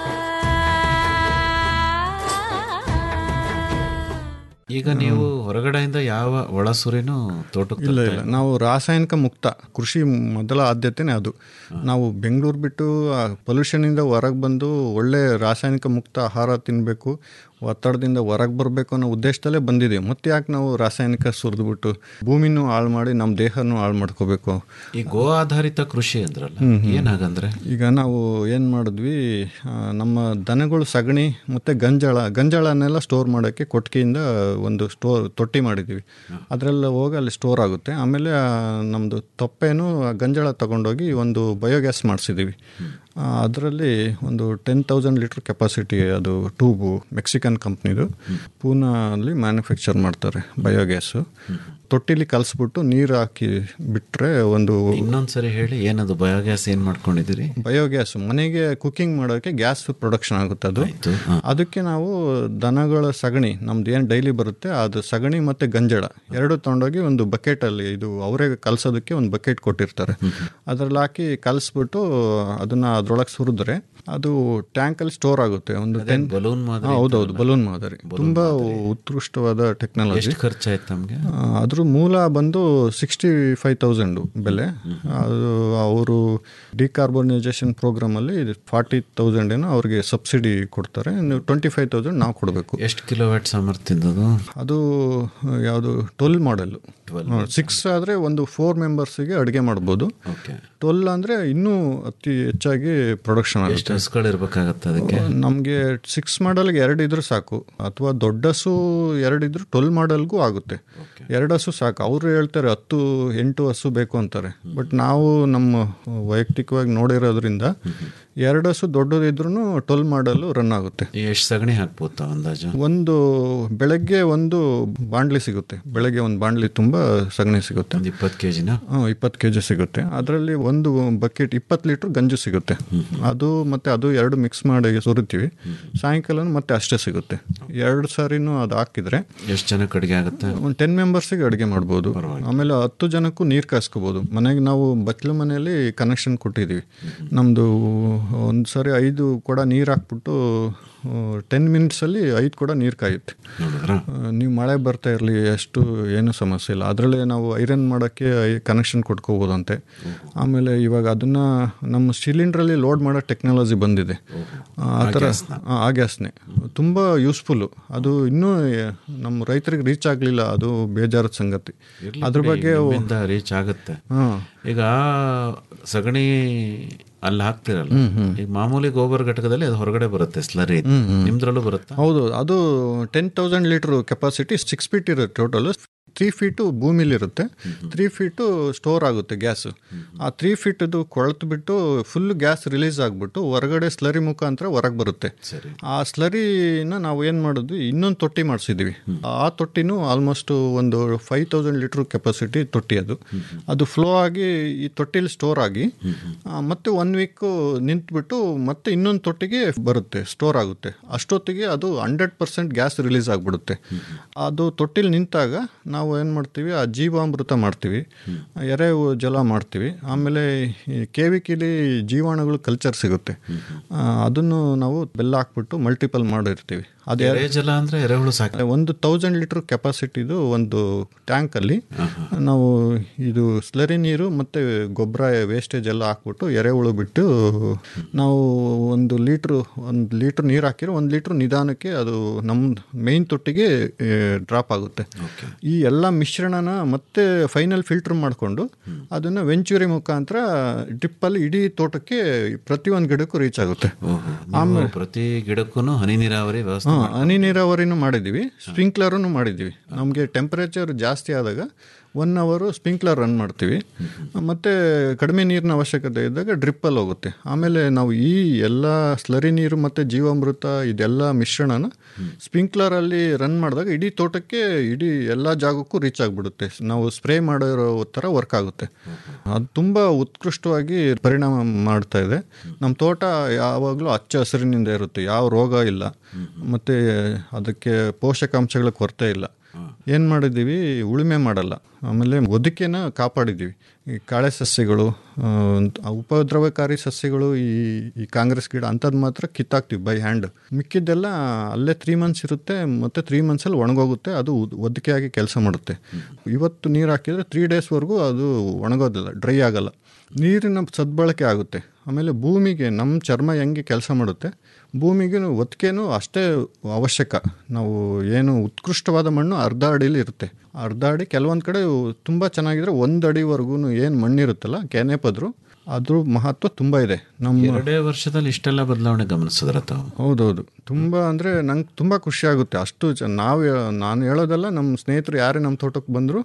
ಈಗ ನೀವು ಹೊರಗಡೆಯಿಂದ ಯಾವ ಒಳಸುರಿನೂ ತೋಟಕ್ಕೆ ಇಲ್ಲ ತರ್ತಾ ಇಲ್ಲ ನಾವು ರಾಸಾಯನಿಕ ಮುಕ್ತ ಕೃಷಿ ಮೊದಲ ಆದ್ಯತೆನೇ ಅದು ನಾವು ಬೆಂಗಳೂರು ಬಿಟ್ಟು ಪೊಲ್ಯೂಷನಿಂದ ಹೊರಗೆ ಬಂದು ಒಳ್ಳೆ ರಾಸಾಯನಿಕ ಮುಕ್ತ ಆಹಾರ ತಿನ್ನಬೇಕು ಒತ್ತಡದಿಂದ ಹೊರಗೆ ಬರಬೇಕು ಅನ್ನೋ ಉದ್ದೇಶದಲ್ಲೇ ಬಂದಿದ್ದೀವಿ ಮತ್ತೆ ಯಾಕೆ ನಾವು ರಾಸಾಯನಿಕ ಸುರಿದ್ಬಿಟ್ಟು ಭೂಮಿನೂ ಹಾಳು ಮಾಡಿ ನಮ್ಮ ದೇಹನೂ ಹಾಳು ಮಾಡ್ಕೋಬೇಕು ಈ ಗೋ ಆಧಾರಿತ ಕೃಷಿ ಅಂದ್ರಲ್ಲ ಏನಾಗಂದ್ರೆ ಈಗ ನಾವು ಏನು ಮಾಡಿದ್ವಿ ಆ, ನಮ್ಮ ದನಗಳು ಸಗಣಿ ಮತ್ತು ಗಂಜಾಳ ಗಂಜಾಳನ್ನೆಲ್ಲ ಸ್ಟೋರ್ ಮಾಡೋಕ್ಕೆ ಕೊಟ್ಟಿಗೆಯಿಂದ ಒಂದು ಸ್ಟೋರ್ ತೊಟ್ಟಿ ಮಾಡಿದ್ದೀವಿ ಅದರೆಲ್ಲ ಹೋಗಿ ಅಲ್ಲಿ ಸ್ಟೋರ್ ಆಗುತ್ತೆ ಆಮೇಲೆ ನಮ್ಮದು ತೊಪ್ಪೆನೂ ಆ ಗಂಜಾಳ ತಗೊಂಡೋಗಿ ಒಂದು ಬಯೋಗ್ಯಾಸ್ ಮಾಡಿಸಿದ್ದೀವಿ ಅದರಲ್ಲಿ ಒಂದು ಟೆನ್ ತೌಸಂಡ್ ಲೀಟ್ರ್ ಕೆಪಾಸಿಟಿ ಅದು ಟ್ಯೂಬು ಮೆಕ್ಸಿಕನ್ ಕಂಪ್ನಿದು ಪೂನಾಲ್ಲಿ ಮ್ಯಾನುಫ್ಯಾಕ್ಚರ್ ಮಾಡ್ತಾರೆ ಬಯೋಗ್ಯಾಸು ತೊಟ್ಟಿಲಿ ಕಲಿಸ್ಬಿಟ್ಟು ನೀರು ಹಾಕಿ ಬಿಟ್ಟರೆ ಒಂದು ಇನ್ನೊಂದ್ಸರಿ ಹೇಳಿ ಏನದು ಬಯೋಗ್ಯಾಸ್ ಏನ್ ಮಾಡ್ಕೊಂಡಿದ್ದೀರಿ ಬಯೋಗ್ಯಾಸ್ ಮನೆಗೆ ಕುಕಿಂಗ್ ಮಾಡೋಕ್ಕೆ ಗ್ಯಾಸ್ ಪ್ರೊಡಕ್ಷನ್ ಆಗುತ್ತೆ ಅದು ಆಯ್ತು ಹಾ. ಅದಕ್ಕೆ ನಾವು ದನಗಳ ಸಗಣಿ ನಮ್ದು ಏನು ಡೈಲಿ ಬರುತ್ತೆ ಅದು ಸಗಣಿ ಮತ್ತು ಗಂಜಳ ಎರಡು ತಗೊಂಡೋಗಿ ಒಂದು ಬಕೆಟಲ್ಲಿ ಇದು ಅವರೇ ಕಲಸೋದಕ್ಕೆ ಒಂದು ಬಕೆಟ್ ಕೊಟ್ಟಿರ್ತಾರೆ ಅದರಲ್ಲಿ ಹಾಕಿ ಕಲಿಸ್ಬಿಟ್ಟು ಅದನ್ನ ಅದ್ರೊಳಗೆ ಸುರಿದ್ರೆ ಅದು ಟ್ಯಾಂಕಲ್ಲಿ ಸ್ಟೋರ್ ಆಗುತ್ತೆ ಒಂದು ಟೆನ್ ಬಲೂನ್ ಮಾದರಿ ಹೌದೌದು ಬಲೂನ್ ಮಾದರಿ ತುಂಬಾ ಉತ್ಕೃಷ್ಟವಾದ ಟೆಕ್ನಾಲಜಿ ಎಷ್ಟು ಖರ್ಚಾಯ್ತು ನಮ್ಗೆ ಅದ್ರ ಮೂಲ ಬಂದು ಸಿಕ್ಸ್ಟಿ ಫೈವ್ ತೌಸಂಡು ಬೆಲೆ ಅದು ಅವರು ಡಿಕಾರ್ಬನೈಸೇಷನ್ ಪ್ರೋಗ್ರಾಮಲ್ಲಿ ಫಾರ್ಟಿ ತೌಸಂಡ್ ಏನೋ ಅವ್ರಿಗೆ ಸಬ್ಸಿಡಿ ಕೊಡ್ತಾರೆ ನೀವು ಟ್ವೆಂಟಿ ಫೈವ್ ತೌಸಂಡ್ ನಾವು ಕೊಡಬೇಕು ಎಷ್ಟು ಕಿಲೋವ್ಯಾಟ್ ಸಾಮರ್ಥ್ಯದದು ಅದು ಯಾವುದು ಟ್ವೆಲ್ ಮಾಡೆಲ್ಲು ಸಿಕ್ಸ್ ಆದರೆ ಒಂದು ಫೋರ್ ಮೆಂಬರ್ಸಿಗೆ ಅಡುಗೆ ಮಾಡ್ಬೋದು ಓಕೆ ಟ್ವೆಲ್ ಅಂದರೆ ಇನ್ನೂ ಅತಿ ಹೆಚ್ಚಾಗಿ ಪ್ರೊಡಕ್ಷನ್ ಎಷ್ಟು ಆಗುತ್ತೆ ಹಸುಗಳು ಇರ್ಬೇಕಾಗತ್ತೆ ಅದಕ್ಕೆ ನಮಗೆ ಸಿಕ್ಸ್ ಮಾಡಲ್ಗೆ ಎರಡು ಇದ್ರೆ ಸಾಕು ಅಥವಾ ದೊಡ್ಡ ಹಸು ಎರಡು ಇದ್ರೆ ಟ್ವೆಲ್ ಮಾಡಲ್ಗೂ ಆಗುತ್ತೆ ಎರಡು ಹಸು ಸಾಕು ಅವರು ಹೇಳ್ತಾರೆ ಹತ್ತು ಎಂಟು ಹಸು ಬೇಕು ಅಂತಾರೆ ಬಟ್ ನಾವು ನಮ್ಮ ವೈಯಕ್ತಿಕವಾಗಿ ನೋಡಿರೋದ್ರಿಂದ ಎರಡು ಹಸು ದೊಡ್ಡದಿದ್ರೂ ಟ್ವೆಲ್ ಮಾಡಲು ರನ್ ಆಗುತ್ತೆ ಎಷ್ಟು ಸಗಣಿ ಹಾಕ್ಬೋತಾ ಅಂದಾಜು ಒಂದು ಬೆಳಗ್ಗೆ ಒಂದು ಬಾಂಡ್ಲಿ ಸಿಗುತ್ತೆ ಬೆಳಗ್ಗೆ ಒಂದು ಬಾಂಡ್ಲಿ ತುಂಬ ಸಗಣಿ ಸಿಗುತ್ತೆ ಒಂದು ಇಪ್ಪತ್ತು ಕೆ ಜಿನ ಇಪ್ಪತ್ತು ಕೆ ಜಿ ಸಿಗುತ್ತೆ ಅದರಲ್ಲಿ ಒಂದು ಬಕೆಟ್ ಇಪ್ಪತ್ತು ಲೀಟ್ರ್ ಗಂಜು ಸಿಗುತ್ತೆ ಅದು ಮತ್ತೆ ಅದು ಎರಡು ಮಿಕ್ಸ್ ಮಾಡಿ ಸುರಿತೀವಿ ಸಾಯಂಕಾಲ ಮತ್ತೆ ಅಷ್ಟೇ ಸಿಗುತ್ತೆ ಎರಡು ಸಾರಿನೂ ಅದು ಹಾಕಿದ್ರೆ ಎಷ್ಟು ಜನಕ್ಕೆ ಅಡುಗೆ ಆಗುತ್ತೆ ಒಂದು ಟೆನ್ ಮೆಂಬರ್ಸಿಗೆ ಅಡುಗೆ ಮಾಡ್ಬೋದು ಆಮೇಲೆ ಹತ್ತು ಜನಕ್ಕೂ ನೀರು ಕಾಯಿಸ್ಕೋಬೋದು ಮನೆಗೆ ನಾವು ಬಚ್ಚಲು ಮನೆಯಲ್ಲಿ ಕನೆಕ್ಷನ್ ಕೊಟ್ಟಿದ್ದೀವಿ ನಮ್ಮದು ಒಂದು ಸಾರಿ ಐದು ಕೊಡ ನೀರು ಹಾಕ್ಬಿಟ್ಟು ಟೆನ್ ಮಿನಿಟ್ಸಲ್ಲಿ ಐದು ಕೊಡ ನೀರು ಕಾಯುತ್ತೆ ನೋಡಿದ್ರ ಆ, ನೀವು ಮಳೆ ಬರ್ತಾ ಇರಲಿ ಎಷ್ಟು ಏನು ಸಮಸ್ಯೆ ಇಲ್ಲ ಅದರಲ್ಲೇ ನಾವು ಐರನ್ ಮಾಡೋಕ್ಕೆ ಕನೆಕ್ಷನ್ ಕೊಟ್ಕೋಬೋದಂತೆ ಆಮೇಲೆ ಇವಾಗ ಅದನ್ನು ನಮ್ಮ ಸಿಲಿಂಡ್ರಲ್ಲಿ ಲೋಡ್ ಮಾಡೋ ಟೆಕ್ನಾಲಜಿ ಬಂದಿದೆ ಆ ಥರ ಆ, ಆ ಗ್ಯಾಸ್ನೇ ತುಂಬ ಯೂಸ್ಫುಲ್ಲು ಅದು ಇನ್ನೂ ಎ- ನಮ್ಮ ರೈತರಿಗೆ ರೀಚ್ ಆಗಲಿಲ್ಲ ಅದು ಬೇಜಾರದ ಸಂಗತಿ ಅದ್ರ ಬಗ್ಗೆ ರೀಚ್ ಆಗುತ್ತೆ ಹಾಂ ಈಗ ಸಗಣಿ ಅಲ್ಲಿ ಹಾಕ್ತಿರಲ್ಲ ಈಗ ಮಾಮೂಲಿ ಗೋಬರ್ ಘಟಕದಲ್ಲಿ ಅದು ಹೊರಗಡೆ ಬರುತ್ತೆ ಸ್ಲರಿ ನಿಮ್ದ್ರಲ್ಲೂ ಬರುತ್ತಾ ಹೌದು ಅದು ten thousand litre capacity six feet ಇರುತ್ತೆ ಟೋಟಲ್ ತ್ರೀ ಫೀಟು ಭೂಮಿಲಿರುತ್ತೆ ತ್ರೀ ಫೀಟು ಸ್ಟೋರ್ ಆಗುತ್ತೆ ಗ್ಯಾಸು ಆ ತ್ರೀ ಫೀಟದು ಕೊಳೆತು ಬಿಟ್ಟು ಫುಲ್ ಗ್ಯಾಸ್ ರಿಲೀಸ್ ಆಗಿಬಿಟ್ಟು ಹೊರಗಡೆ ಸ್ಲರಿ ಮುಖಾಂತರ ಹೊರಗೆ ಬರುತ್ತೆ ಸರಿ ಆ ಸ್ಲರಿನ ನಾವು ಏನು ಮಾಡಿದ್ವಿ ಇನ್ನೊಂದು ತೊಟ್ಟಿ ಮಾಡಿಸಿದ್ವಿ ಆ ತೊಟ್ಟಿನೂ ಆಲ್ಮೋಸ್ಟ್ ಒಂದು ಫೈವ್ ತೌಸಂಡ್ ಲೀಟ್ರ್ ಕೆಪಾಸಿಟಿ ತೊಟ್ಟಿ ಅದು ಅದು ಫ್ಲೋ ಆಗಿ ಈ ತೊಟ್ಟಿಲಿ ಸ್ಟೋರ್ ಆಗಿ ಆ, ಮತ್ತೆ ಒನ್ ವೀಕು ನಿಂತ್ಬಿಟ್ಟು ಮತ್ತೆ ಇನ್ನೊಂದು ತೊಟ್ಟಿಗೆ ಬರುತ್ತೆ ಸ್ಟೋರ್ ಆಗುತ್ತೆ ಅಷ್ಟೊತ್ತಿಗೆ ಅದು ಹಂಡ್ರೆಡ್ ಪರ್ಸೆಂಟ್ ಗ್ಯಾಸ್ ರಿಲೀಸ್ ಆಗಿಬಿಡುತ್ತೆ ಅದು ತೊಟ್ಟಿಲಿ ನಿಂತಾಗ ನಾವು ಏನು ಮಾಡ್ತೀವಿ ಆ ಜೀವಾಮೃತ ಮಾಡ್ತೀವಿ ಎರೆ ಜಲ ಮಾಡ್ತೀವಿ ಆಮೇಲೆ ಕೇವಿಕಿಲಿ ಜೀವಾಣುಗಳು ಕಲ್ಚರ್ ಸಿಗುತ್ತೆ ಆ, ಅದನ್ನು ನಾವು ಬೆಲ್ಲ ಹಾಕ್ಬಿಟ್ಟು ಮಲ್ಟಿಪಲ್ ಮಾಡಿರ್ತೀವಿ ಅದು ಎರೆ ಜಲ ಅಂದ್ರೆ ಎರೆಹುಳು ಸಾಕಿ ಒಂದು ತೌಸಂಡ್ ಲೀಟರ್ ಕೆಪಾಸಿಟಿದು ಒಂದು ಟ್ಯಾಂಕಲ್ಲಿ ನಾವು ಇದು ಸ್ಲರಿ ನೀರು ಮತ್ತು ಗೊಬ್ಬರ ವೇಸ್ಟೇಜ್ ಎಲ್ಲ ಹಾಕ್ಬಿಟ್ಟು ಎರೆಹುಳು ಬಿಟ್ಟು ನಾವು ಒಂದು ಲೀಟ್ರು ಒಂದು ಲೀಟ್ರ್ ನೀರು ಹಾಕಿರೋ ಒಂದು ಲೀಟ್ರ್ ನಿಧಾನಕ್ಕೆ ಅದು ನಮ್ಮ ಮೇಯ್ನ್ ತೊಟ್ಟಿಗೆ ಡ್ರಾಪ್ ಆಗುತ್ತೆ ಈ ಎಲ್ಲ ಮಿಶ್ರಣನ ಮತ್ತೆ ಫೈನಲ್ ಫಿಲ್ಟರ್ ಮಾಡಿಕೊಂಡು ಅದನ್ನು ವೆಂಚೂರಿ ಮುಖಾಂತರ ಡ್ರಿಪ್ಪಲ್ಲಿ ಇಡೀ ತೋಟಕ್ಕೆ ಪ್ರತಿಯೊಂದು ಗಿಡಕ್ಕೂ ರೀಚ್ ಆಗುತ್ತೆ ನೀವು ಪ್ರತಿ ಗಿಡಕ್ಕೂ ಹನಿ ನೀರಾವರಿ ವ್ಯವಸ್ಥೆ ಹಾಂ ಹನಿ ನೀರಾವರಿನೂ ಮಾಡಿದ್ದೀವಿ ಸ್ಪ್ರಿಂಕ್ಲರನ್ನು ಮಾಡಿದ್ದೀವಿ ನಮಗೆ ಟೆಂಪರೇಚರ್ ಜಾಸ್ತಿ ಆದಾಗ ಒನ್ ಅವರು ಸ್ಪ್ರಿಂಕ್ಲರ್ ರನ್ ಮಾಡ್ತೀವಿ ಮತ್ತು ಕಡಿಮೆ ನೀರಿನ ಅವಶ್ಯಕತೆ ಇದ್ದಾಗ ಡ್ರಿಪ್ಪಲ್ಲಿ ಹೋಗುತ್ತೆ ಆಮೇಲೆ ನಾವು ಈ ಎಲ್ಲ ಸ್ಲರಿ ನೀರು ಮತ್ತು ಜೀವಾಮೃತ ಇದೆಲ್ಲ ಮಿಶ್ರಣನ ಸ್ಪ್ರಿಂಕ್ಲರಲ್ಲಿ ರನ್ ಮಾಡಿದಾಗ ಇಡೀ ತೋಟಕ್ಕೆ ಇಡೀ ಎಲ್ಲ ಜಾಗಕ್ಕೂ ರೀಚ್ ಆಗಿಬಿಡುತ್ತೆ ನಾವು ಸ್ಪ್ರೇ ಮಾಡಿರೋ ಥರ ವರ್ಕ್ ಆಗುತ್ತೆ ಅದು ತುಂಬ ಉತ್ಕೃಷ್ಟವಾಗಿ ಪರಿಣಾಮ ಮಾಡ್ತಾ ಇದೆ ನಮ್ಮ ತೋಟ ಯಾವಾಗಲೂ ಹಚ್ಚ ಹಸಿರಿನಿಂದ ಇರುತ್ತೆ ಯಾವ ರೋಗ ಇಲ್ಲ ಮತ್ತು ಅದಕ್ಕೆ ಪೋಷಕಾಂಶಗಳ ಕೊರತೆ ಇಲ್ಲ ಏನು ಮಾಡಿದ್ದೀವಿ ಉಳುಮೆ ಮಾಡಲ್ಲ ಆಮೇಲೆ ಒದಕೆನ ಕಾಪಾಡಿದ್ದೀವಿ ಈ ಕಾಳೆ ಸಸ್ಯಗಳು ಆ, ಉಪದ್ರವಕಾರಿ ಸಸ್ಯಗಳು ಈ ಈ ಕಾಂಗ್ರೆಸ್ ಗಿಡ ಅಂಥದ್ದು ಮಾತ್ರ ಕಿತ್ತಾಕ್ತೀವಿ ಬೈ ಹ್ಯಾಂಡ್ ಮಿಕ್ಕಿದ್ದೆಲ್ಲ ಅಲ್ಲೇ ತ್ರೀ ಮಂತ್ಸ್ ಇರುತ್ತೆ ಮತ್ತು ತ್ರೀ ಮಂತ್ಸಲ್ಲಿ ಒಣಗೋಗುತ್ತೆ ಅದು ಉದ್- ಒದಕೆಯಾಗಿ ಕೆಲಸ ಮಾಡುತ್ತೆ ಇವತ್ತು ನೀರು ಹಾಕಿದರೆ ತ್ರೀ ಡೇಸ್ವರೆಗೂ ಅದು ಒಣಗೋದಿಲ್ಲ ಡ್ರೈ ಆಗಲ್ಲ ನೀರಿನ ಸದ್ಬಳಕೆ ಆಗುತ್ತೆ ಆಮೇಲೆ ಭೂಮಿಗೆ ನಮ್ಮ ಚರ್ಮ ಹೆಂಗೆ ಕೆಲಸ ಮಾಡುತ್ತೆ ಭೂಮಿಗೆ ಒತ್ತಿಗೆನೂ ಅಷ್ಟೇ ಅವಶ್ಯಕ ನಾವು ಏನು ಉತ್ಕೃಷ್ಟವಾದ ಮಣ್ಣು ಅರ್ಧ ಅಡಿಲಿ ಇರುತ್ತೆ ಅರ್ಧ ಅಡಿ ಕೆಲವೊಂದು ಕಡೆ ತುಂಬ ಚೆನ್ನಾಗಿದ್ರೆ ಒಂದು ಅಡಿವರೆಗೂ ಏನು ಮಣ್ಣಿರುತ್ತಲ್ಲ ಕೆನೆ ಪದ್ರು ಅದ್ರ ಮಹತ್ವ ತುಂಬ ಇದೆ ನಮ್ಮ ಎರಡೇ ವರ್ಷದಲ್ಲಿ ಇಷ್ಟೆಲ್ಲ ಬದಲಾವಣೆ ಗಮನಿಸಿದ್ರ ತಾವು ಹೌದೌದು ತುಂಬ ಅಂದರೆ ನಂಗೆ ತುಂಬ ಖುಷಿ ಆಗುತ್ತೆ ಅಷ್ಟು ಚ ನಾವು ನಾನು ಹೇಳೋದಲ್ಲ ನಮ್ಮ ಸ್ನೇಹಿತರು ಯಾರೇ ನಮ್ಮ ತೋಟಕ್ಕೆ ಬಂದರು